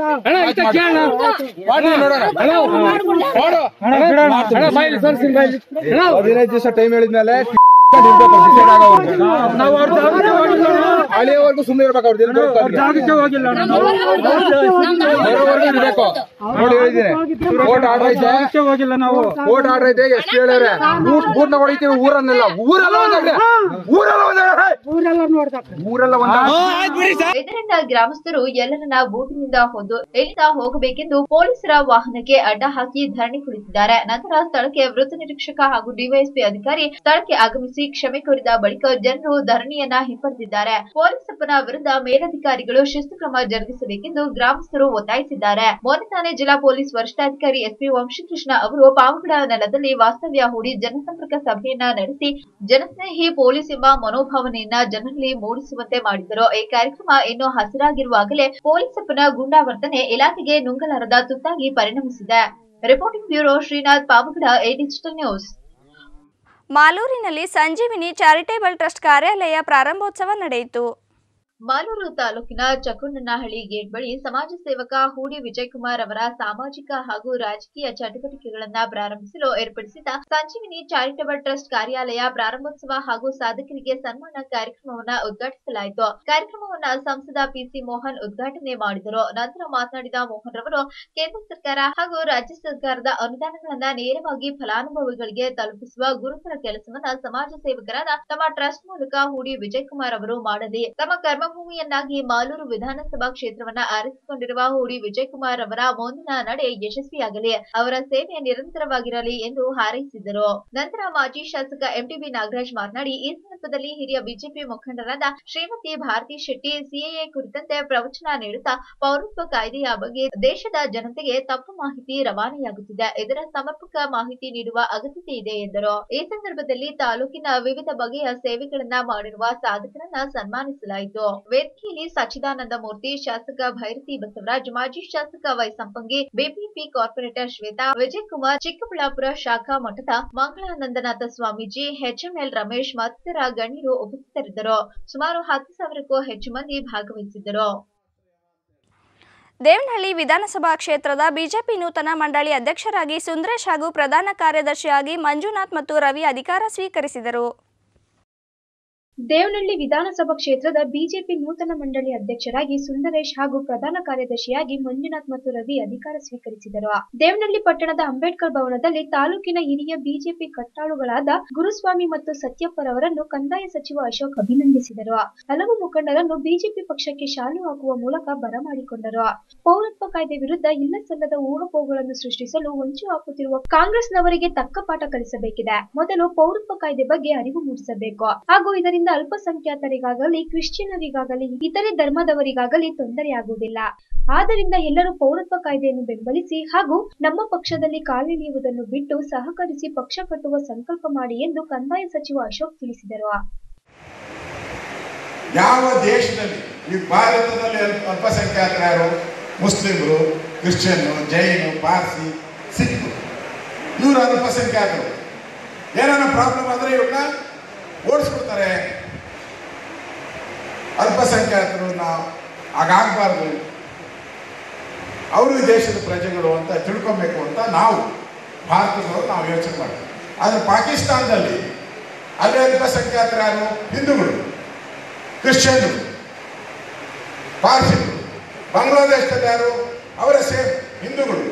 ಹದಿನೈದು ದಿವಸ ಟೈಮ್ ಹೇಳಿದ್ಮೇಲೆ ಅಳಿಯವರೆಗೂ ಸುಮ್ಮನೆ ಇರ್ಬೇಕು ಅವ್ರದ್ದು ಬರೋವರೆಗೂ ಇರ್ಬೇಕು ನೋಡಿ ಹೇಳಿದ್ದೀನಿ ಕೋರ್ಟ್ ಆರ್ಡರ್ ಐತೆ ಹೋಗಿಲ್ಲ ನಾವು ಕೋರ್ಟ್ ಆರ್ಡರ್ ಐತೆ ಎಷ್ಟು ಹೇಳ್ಯಾರೆ ಊರ್ನ ಹೊಡಿತೀವಿ ಊರನ್ನೆಲ್ಲ ಊರೆಲ್ಲ ಒಂದಾಗ್ರೆ ಊರೆಲ್ಲ ಒಂದಾಗ್ರೆ ಊರೆಲ್ಲ ನೋಡ್ದ ಊರೆಲ್ಲ ಒಂದಾಗ್ರೆ ಇದರಿಂದ ಗ್ರಾಮಸ್ಥರು ಎಲ್ಲರನ್ನ ಬೂಟಿನಿಂದ ಹೊದ್ದು ಎಲ್ಲಿಂದ ಹೋಗಬೇಕೆಂದು ಪೊಲೀಸರ ವಾಹನಕ್ಕೆ ಅಡ್ಡ ಹಾಕಿ ಧರಣಿ ಕುಳಿತಿದ್ದಾರೆ ನಂತರ ಸ್ಥಳಕ್ಕೆ ವೃತ್ತ ನಿರೀಕ್ಷಕ ಹಾಗೂ ಡಿವೈಎಸ್ಪಿ ಅಧಿಕಾರಿ ಸ್ಥಳಕ್ಕೆ ಆಗಮಿಸಿ ಕ್ಷಮೆ ಕೋರಿದ ಬಳಿಕ ಜನರು ಧರಣಿಯನ್ನ ಹಿಂಪಡೆದಿದ್ದಾರೆ ಪೊಲೀಸಪ್ಪನ ವಿರುದ್ಧ ಮೇಲಧಿಕಾರಿಗಳು ಶಿಸ್ತು ಕ್ರಮ ಜರುಗಿಸಬೇಕೆಂದು ಗ್ರಾಮಸ್ಥರು ಒತ್ತಾಯಿಸಿದ್ದಾರೆ ಮೊನ್ನೆ ತಾನೇ ಜಿಲ್ಲಾ ಪೊಲೀಸ್ ವರಿಷ್ಠಾಧಿಕಾರಿ ಎಸ್ಪಿ ವಂಶಕೃಷ್ಣ ಅವರು ಪಾವಗಡ ನೆಲದಲ್ಲಿ ವಾಸ್ತವ್ಯ ಹೂಡಿ ಜನಸಂಪರ್ಕ ಸಭೆಯನ್ನ ನಡೆಸಿ ಜನಸ್ನೇಹಿ ಪೊಲೀಸ್ ಎಂಬ ಮನೋಭಾವನೆಯನ್ನ ಜನರಲ್ಲಿ ಮೂಡಿಸುವಂತೆ ಮಾಡಿದರು ಈ ಕಾರ್ಯಕ್ರಮ ಇನ್ನು ಹಸಿರಾಗಿರುವಾಗಲೇ ಪೊಲೀಸಪ್ಪನ ಗೂಂಡಾವರ್ತನೆ ಇಲಾಖೆಗೆ ನುಂಗಲಾರದ ತುತ್ತಾಗಿ ಪರಿಣಮಿಸಿದೆ reporting bureau Srinath Pavagada A digital news ಮಾಲೂರಿನಲ್ಲಿ ಸಂಜೀವಿನಿ ಚಾರಿಟೇಬಲ್ ಟ್ರಸ್ಟ್ ಕಾರ್ಯಾಲಯ ಪ್ರಾರಂಭೋತ್ಸವ ನಡೆಯಿತು ಮಾಲೂರು ತಾಲೂಕಿನ ಚಕುಂಡನಹಳ್ಳಿ ಗೇಟ್ ಬಳಿ ಸಮಾಜ ಸೇವಕ ಹೂಡಿ ವಿಜಯಕುಮಾರ್ ಅವರ ಸಾಮಾಜಿಕ ಹಾಗೂ ರಾಜಕೀಯ ಚಟುವಟಿಕೆಗಳನ್ನ ಪ್ರಾರಂಭಿಸಲು ಏರ್ಪಡಿಸಿದ ಸಂಜೀವಿನಿ ಚಾರಿಟಬಲ್ ಟ್ರಸ್ಟ್ ಕಾರ್ಯಾಲಯ ಪ್ರಾರಂಭೋತ್ಸವ ಹಾಗೂ ಸಾಧಕರಿಗೆ ಸನ್ಮಾನ ಕಾರ್ಯಕ್ರಮವನ್ನ ಉದ್ಘಾಟಿಸಲಾಯಿತು ಕಾರ್ಯಕ್ರಮವನ್ನ ಸಂಸದ ಪಿಸಿ ಮೋಹನ್ ಉದ್ಘಾಟನೆ ಮಾಡಿದರು ನಂತರ ಮಾತನಾಡಿದ ಮೋಹನ್ ರವರು ಕೇಂದ್ರ ಸರ್ಕಾರ ಹಾಗೂ ರಾಜ್ಯ ಸರ್ಕಾರದ ಅನುದಾನಗಳನ್ನ ನೇರವಾಗಿ ಫಲಾನುಭವಿಗಳಿಗೆ ತಲುಪಿಸುವ ಗುರುತರ ಕೆಲಸವನ್ನ ಸಮಾಜ ಸೇವಕರಾದ ತಮ್ಮ ಟ್ರಸ್ಟ್ ಮೂಲಕ ಹೂಡಿ ವಿಜಯಕುಮಾರ್ ಅವರು ಮಾಡಲಿ ತಮ್ಮ ಕರ್ಮಭೂಮಿಯನ್ನಾಗಿ ಮಾಲೂರು ವಿಧಾನಸಭಾ ಕ್ಷೇತ್ರವನ್ನ ಆರಿಸಿಕೊಂಡಿರುವ ಹೂಡಿ ವಿಜಯಕುಮಾರ್ ಅವರ ಮುಂದಿನ ನಡೆ ಯಶಸ್ವಿಯಾಗಲಿ ಅವರ ಸೇವೆ ನಿರಂತರವಾಗಿರಲಿ ಎಂದು ಹಾರೈಸಿದರು ನಂತರ ಮಾಜಿ ಶಾಸಕ ಎಂಟಿಬಿ ನಾಗರಾಜ್ ಮಾತನಾಡಿ ಈ ಸಂದರ್ಭದಲ್ಲಿ ಹಿರಿಯ ಬಿಜೆಪಿ ಮುಖಂಡರಾದ ಶ್ರೀಮತಿ ಭಾರತಿ ಶೆಟ್ಟಿ ಸಿಎಎ ಕುರಿತಂತೆ ಪ್ರವಚನ ನೀಡುತ್ತಾ ಪೌರತ್ವ ಕಾಯ್ದೆಯ ಬಗ್ಗೆ ದೇಶದ ಜನತೆಗೆ ತಪ್ಪು ಮಾಹಿತಿ ರವಾನೆಯಾಗುತ್ತಿದೆ ಇದರ ಸಮರ್ಪಕ ಮಾಹಿತಿ ನೀಡುವ ಅಗತ್ಯತೆ ಇದೆ ಎಂದರು ಈ ಸಂದರ್ಭದಲ್ಲಿ ತಾಲೂಕಿನ ವಿವಿಧ ಬಗೆಯ ಸೇವೆಗಳನ್ನ ಮಾಡಿರುವ ಸಾಧಕರನ್ನ ಸನ್ಮಾನಿಸಲಾಯಿತು ವೇದಿಕೆಯಲ್ಲಿ ಸಚ್ಚಿದಾನಂದ ಮೂರ್ತಿ ಶಾಸಕ ಭೈರತಿ ಬಸವರಾಜ್ ಮಾಜಿ ಶಾಸಕ Y Sampangi BBMP corporator Shweta Vijayakumar Chikkaballapur ಶಾಖಾ ಮಠದ ಮಂಗಳಾನಂದನಾಥ ಸ್ವಾಮೀಜಿ ಎಚ್ಎಂಎಲ್ ರಮೇಶ್ ಮತ್ತಿತರ ಗಣ್ಯರು ಉಪಸ್ಥಿತರಿದ್ದರು ಸುಮಾರು ಹತ್ತು ಸಾವಿರಕ್ಕೂ ಹೆಚ್ಚು ಮಂದಿ ಭಾಗವಹಿಸಿದ್ದರು ದೇವನಹಳ್ಳಿ ವಿಧಾನಸಭಾ ಕ್ಷೇತ್ರದ ಬಿಜೆಪಿ ನೂತನ ಮಂಡಳಿ ಅಧ್ಯಕ್ಷರಾಗಿ ಸುಂದರೇಶ್ ಹಾಗೂ ಪ್ರಧಾನ ಕಾರ್ಯದರ್ಶಿಯಾಗಿ ಮಂಜುನಾಥ್ ಮತ್ತು ರವಿ ಅಧಿಕಾರ ಸ್ವೀಕರಿಸಿದರು ದೇವನಹಳ್ಳಿ ವಿಧಾನಸಭಾ ಕ್ಷೇತ್ರದ ಬಿಜೆಪಿ ನೂತನ ಮಂಡಳಿ ಅಧ್ಯಕ್ಷರಾಗಿ ಸುಂದರೇಶ್ ಹಾಗೂ ಪ್ರಧಾನ ಕಾರ್ಯದರ್ಶಿಯಾಗಿ ಮಂಜುನಾಥ್ ಮತ್ತು ರವಿ ಅಧಿಕಾರ ಸ್ವೀಕರಿಸಿದರು ದೇವನಹಳ್ಳಿ ಪಟ್ಟಣದ ಅಂಬೇಡ್ಕರ್ ಭವನದಲ್ಲಿ ತಾಲೂಕಿನ ಹಿರಿಯ ಬಿಜೆಪಿ ಕಟ್ಟಾಳುಗಳಾದ ಗುರುಸ್ವಾಮಿ ಮತ್ತು ಸತ್ಯಪ್ಪರವರನ್ನು ಕಂದಾಯ ಸಚಿವ ಅಶೋಕ್ ಅಭಿನಂದಿಸಿದರು ಹಲವು ಮುಖಂಡರನ್ನು ಬಿಜೆಪಿ ಪಕ್ಷಕ್ಕೆ ಶಾಲು ಹಾಕುವ ಮೂಲಕ ಬರಮಾಡಿಕೊಂಡರು ಪೌರತ್ವ ಕಾಯ್ದೆ ವಿರುದ್ಧ ಇಲ್ಲ ಸಲ್ಲದ ಊಹಾಪೋಹಗಳನ್ನು ಸೃಷ್ಟಿಸಲು ಹೊಂಚು ಹಾಕುತ್ತಿರುವ ಕಾಂಗ್ರೆಸ್ನವರಿಗೆ ತಕ್ಕ ಪಾಠ ಕಲಿಸಬೇಕಿದೆ ಮೊದಲು ಪೌರತ್ವ ಕಾಯ್ದೆ ಬಗ್ಗೆ ಅರಿವು ಮೂಡಿಸಬೇಕು ಹಾಗೂ ಇದರಿಂದ ಅಲ್ಪಸಂಖ್ಯಾತರಿಗಾಗಲಿ ಕ್ರಿಶ್ಚಿಯನ್ನರಿಗಾಗಲಿ ಇತರೆ ಧರ್ಮದವರಿಗಾಗಲಿ ತೊಂದರೆಯಾಗುವುದಿಲ್ಲ ಆದ್ದರಿಂದ ಎಲ್ಲರೂ ಪೌರತ್ವ ಕಾಯ್ದೆಯನ್ನು ಬೆಂಬಲಿಸಿ ಹಾಗೂ ನಮ್ಮ ಪಕ್ಷದಲ್ಲಿ ಕಾಲಿಳಿಯುವುದನ್ನು ಬಿಟ್ಟು ಸಹಕರಿಸಿ ಪಕ್ಷ ಕಟ್ಟುವ ಸಂಕಲ್ಪ ಮಾಡಿ ಎಂದು ಕಂದಾಯ ಸಚಿವ ಅಶೋಕ್ ತಿಳಿಸಿದರು ಯಾವ ದೇಶದಲ್ಲಿ ಈ ಭಾರತದಲ್ಲಿ ಅಲ್ಪ ಅಲ್ಪಸಂಖ್ಯಾತರು ಯಾರು ಮುಸ್ಲಿಮರು ಕ್ರಿಶ್ಚಿಯನ್ನು ಜೈನು ಪಾರ್ಸಿ ಸಿಖ್ರು ಇವರು ಅಲ್ಪಸಂಖ್ಯಾತರು ಏನಾನ ಪ್ರಾಬ್ಲಮ್ ಆದರೆ ಇವ್ರನ್ನ ಓಡಿಸ್ಬಿಡ್ತಾರೆ ಅಲ್ಪಸಂಖ್ಯಾತರು ನಾವು ಹಾಗಾಗಬಾರ್ದು ಅವರು ಈ ದೇಶದ ಪ್ರಜೆಗಳು ಅಂತ ತಿಳ್ಕೊಬೇಕು ಅಂತ ನಾವು ಭಾರತದವರು ನಾವು ಯೋಚನೆ ಮಾಡ್ತೀವಿ ಆದರೆ ಪಾಕಿಸ್ತಾನದಲ್ಲಿ ಅಲ್ಲಿ ಅಲ್ಪಸಂಖ್ಯಾತರು ಯಾರು ಹಿಂದೂಗಳು ಕ್ರಿಶ್ಚಿಯನ್ರು ಪಾರ್ಸಿಗಳು ಬಾಂಗ್ಲಾದೇಶದಲ್ಲಿ ಯಾರು ಅವರ ಸೇಮ್ ಹಿಂದೂಗಳು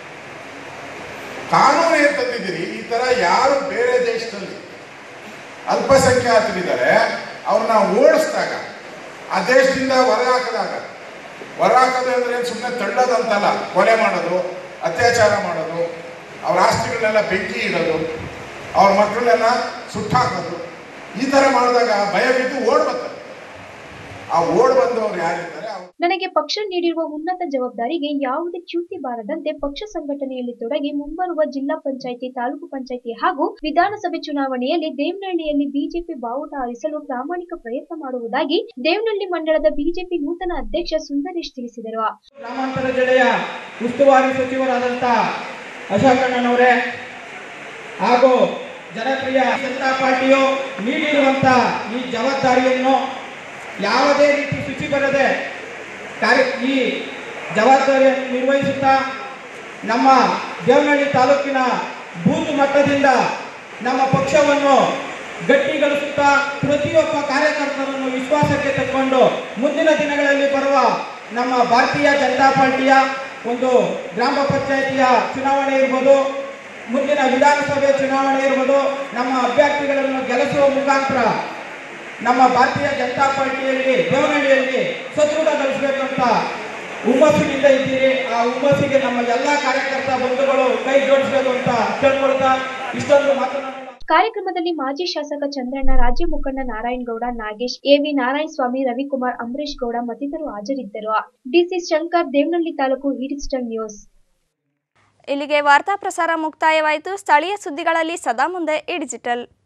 ಕಾನೂನು ಏನು ತಂದಿದ್ದೀರಿ ಈ ಥರ ಯಾರು ಬೇರೆ ದೇಶದಲ್ಲಿ ಅಲ್ಪಸಂಖ್ಯಾತರಿದ್ದಾರೆ ಅವ್ರನ್ನ ಓಡಿಸಿದಾಗ ಆ ದೇಶದಿಂದ ಹೊರಹಾಕಿದಾಗ ಹೊರಹಾಕೋದು ಅಂದ್ರೆ ಸುಮ್ಮನೆ ತಳ್ಳೋದಂತಲ್ಲ ಕೊಲೆ ಮಾಡೋದು ಅತ್ಯಾಚಾರ ಮಾಡೋದು ಅವ್ರ ಆಸ್ತಿಗಳನ್ನೆಲ್ಲ ಬೆಂಕಿ ಇಡೋದು ಅವ್ರ ಮಕ್ಕಳನ್ನೆಲ್ಲ ಸುಟ್ಟಾಕೋದು ಈ ಥರ ಮಾಡಿದಾಗ ಭಯ ಬಿದ್ದು ಓಡ್ ಬರ್ತಾರೆ ಆ ಓಡ್ ಬಂದವ್ರು ಯಾರಿದ್ದಾರೆ ಅವ್ರು ನನಗೆ ಪಕ್ಷ ನೀಡಿರುವ ಉನ್ನತ ಜವಾಬ್ದಾರಿಗೆ ಯಾವುದೇ ಚ್ಯುತಿ ಬಾರದಂತೆ ಪಕ್ಷ ಸಂಘಟನೆಯಲ್ಲಿ ತೊಡಗಿ ಮುಂಬರುವ ಜಿಲ್ಲಾ ಪಂಚಾಯಿತಿ ತಾಲೂಕು ಪಂಚಾಯಿತಿ ಹಾಗೂ ವಿಧಾನಸಭೆ ಚುನಾವಣೆಯಲ್ಲಿ ದೇವನಹಳ್ಳಿಯಲ್ಲಿ ಬಿಜೆಪಿ ಬಾವುಟ ಹಾರಿಸಲು ಪ್ರಾಮಾಣಿಕ ಪ್ರಯತ್ನ ಮಾಡುವುದಾಗಿ ದೇವನಹಳ್ಳಿ ಮಂಡಳದ ಬಿಜೆಪಿ ನೂತನ ಅಧ್ಯಕ್ಷ ಸುಂದರೇಶ್ ತಿಳಿಸಿದರು ಗ್ರಾಮಾಂತರ ಜಿಲ್ಲೆಯ ಉಸ್ತುವಾರಿ ಸಚಿವರಾದಂಥ ಅಶೋಕಣ್ಣನವರೇ ಹಾಗೂ ಜನಪ್ರಿಯ ಜನತಾ ಪಾರ್ಟಿಯು ನೀಡಿರುವಂಥ ಈ ಜವಾಬ್ದಾರಿಯನ್ನು ಯಾವುದೇ ರೀತಿ ಶುಚಿ ಬರದೆ ಕಾರ್ಯ ಈ ಜವಾಬ್ದಾರಿಯನ್ನು ನಿರ್ವಹಿಸುತ್ತಾ ನಮ್ಮ ದೇವನಹಳ್ಳಿ ತಾಲೂಕಿನ ಬೂತ್ ಮಟ್ಟದಿಂದ ನಮ್ಮ ಪಕ್ಷವನ್ನು ಗಟ್ಟಿಗೊಳಿಸುತ್ತಾ ಪ್ರತಿಯೊಬ್ಬ ಕಾರ್ಯಕರ್ತರನ್ನು ವಿಶ್ವಾಸಕ್ಕೆ ತಕ್ಕೊಂಡು ಮುಂದಿನ ದಿನಗಳಲ್ಲಿ ಬರುವ ನಮ್ಮ ಭಾರತೀಯ ಜನತಾ ಪಾರ್ಟಿಯ ಒಂದು ಗ್ರಾಮ ಪಂಚಾಯಿತಿಯ ಚುನಾವಣೆ ಇರ್ಬೋದು ಮುಂದಿನ ವಿಧಾನಸಭೆ ಚುನಾವಣೆ ಇರ್ಬೋದು ನಮ್ಮ ಅಭ್ಯರ್ಥಿಗಳನ್ನು ಗೆಲ್ಲಿಸುವ ಮುಖಾಂತರ ನಮ್ಮ ಭಾರತೀಯ ಜನತಾ ಪಾರ್ಟಿಯಲ್ಲಿ ದೇವನಹಳ್ಳಿಯಲ್ಲಿ ಸದೃಢಗೊಳಿಸಬೇಕಂತ ಹುಮ್ಮಸ್ಸಿನಿಂದ ಇದ್ದೀರಿ ಆ ಹುಮ್ಮಸ್ಸಿಗೆ ನಮ್ಮ ಎಲ್ಲ ಕಾರ್ಯಕರ್ತ ಬಂಧುಗಳು ಕೈ ಜೋಡಿಸಬೇಕು ಅಂತ ಕೇಳ್ಕೊಳ್ತಾ ಇಷ್ಟೊಂದು ಮಾತನಾಡೋಣ ಕಾರ್ಯಕ್ರಮದಲ್ಲಿ ಮಾಜಿ ಶಾಸಕ ಚಂದ್ರಣ್ಣ ರಾಜ್ಯ ಮುಖಂಡ ನಾರಾಯಣಗೌಡ ನಾಗೇಶ್ ಎವಿ ನಾರಾಯಣಸ್ವಾಮಿ ರವಿಕುಮಾರ್ ಅಂಬರೀಶ್ ಗೌಡ ಮತ್ತಿತರರು ಹಾಜರಿದ್ದರು ಡಿಸಿ ಶಂಕರ್ ದೇವನಹಳ್ಳಿ ತಾಲೂಕು ಈಡಿಸ್ಟನ್ ನ್ಯೂಸ್ ಇಲ್ಲಿಗೆ ವಾರ್ತಾ ಪ್ರಸಾರ ಮುಕ್ತಾಯವಾಯಿತು ಸ್ಥಳೀಯ ಸುದ್ದಿಗಳಲ್ಲಿ ಸದಾ ಮುಂದೆ ಈ ಡಿಜಿಟಲ್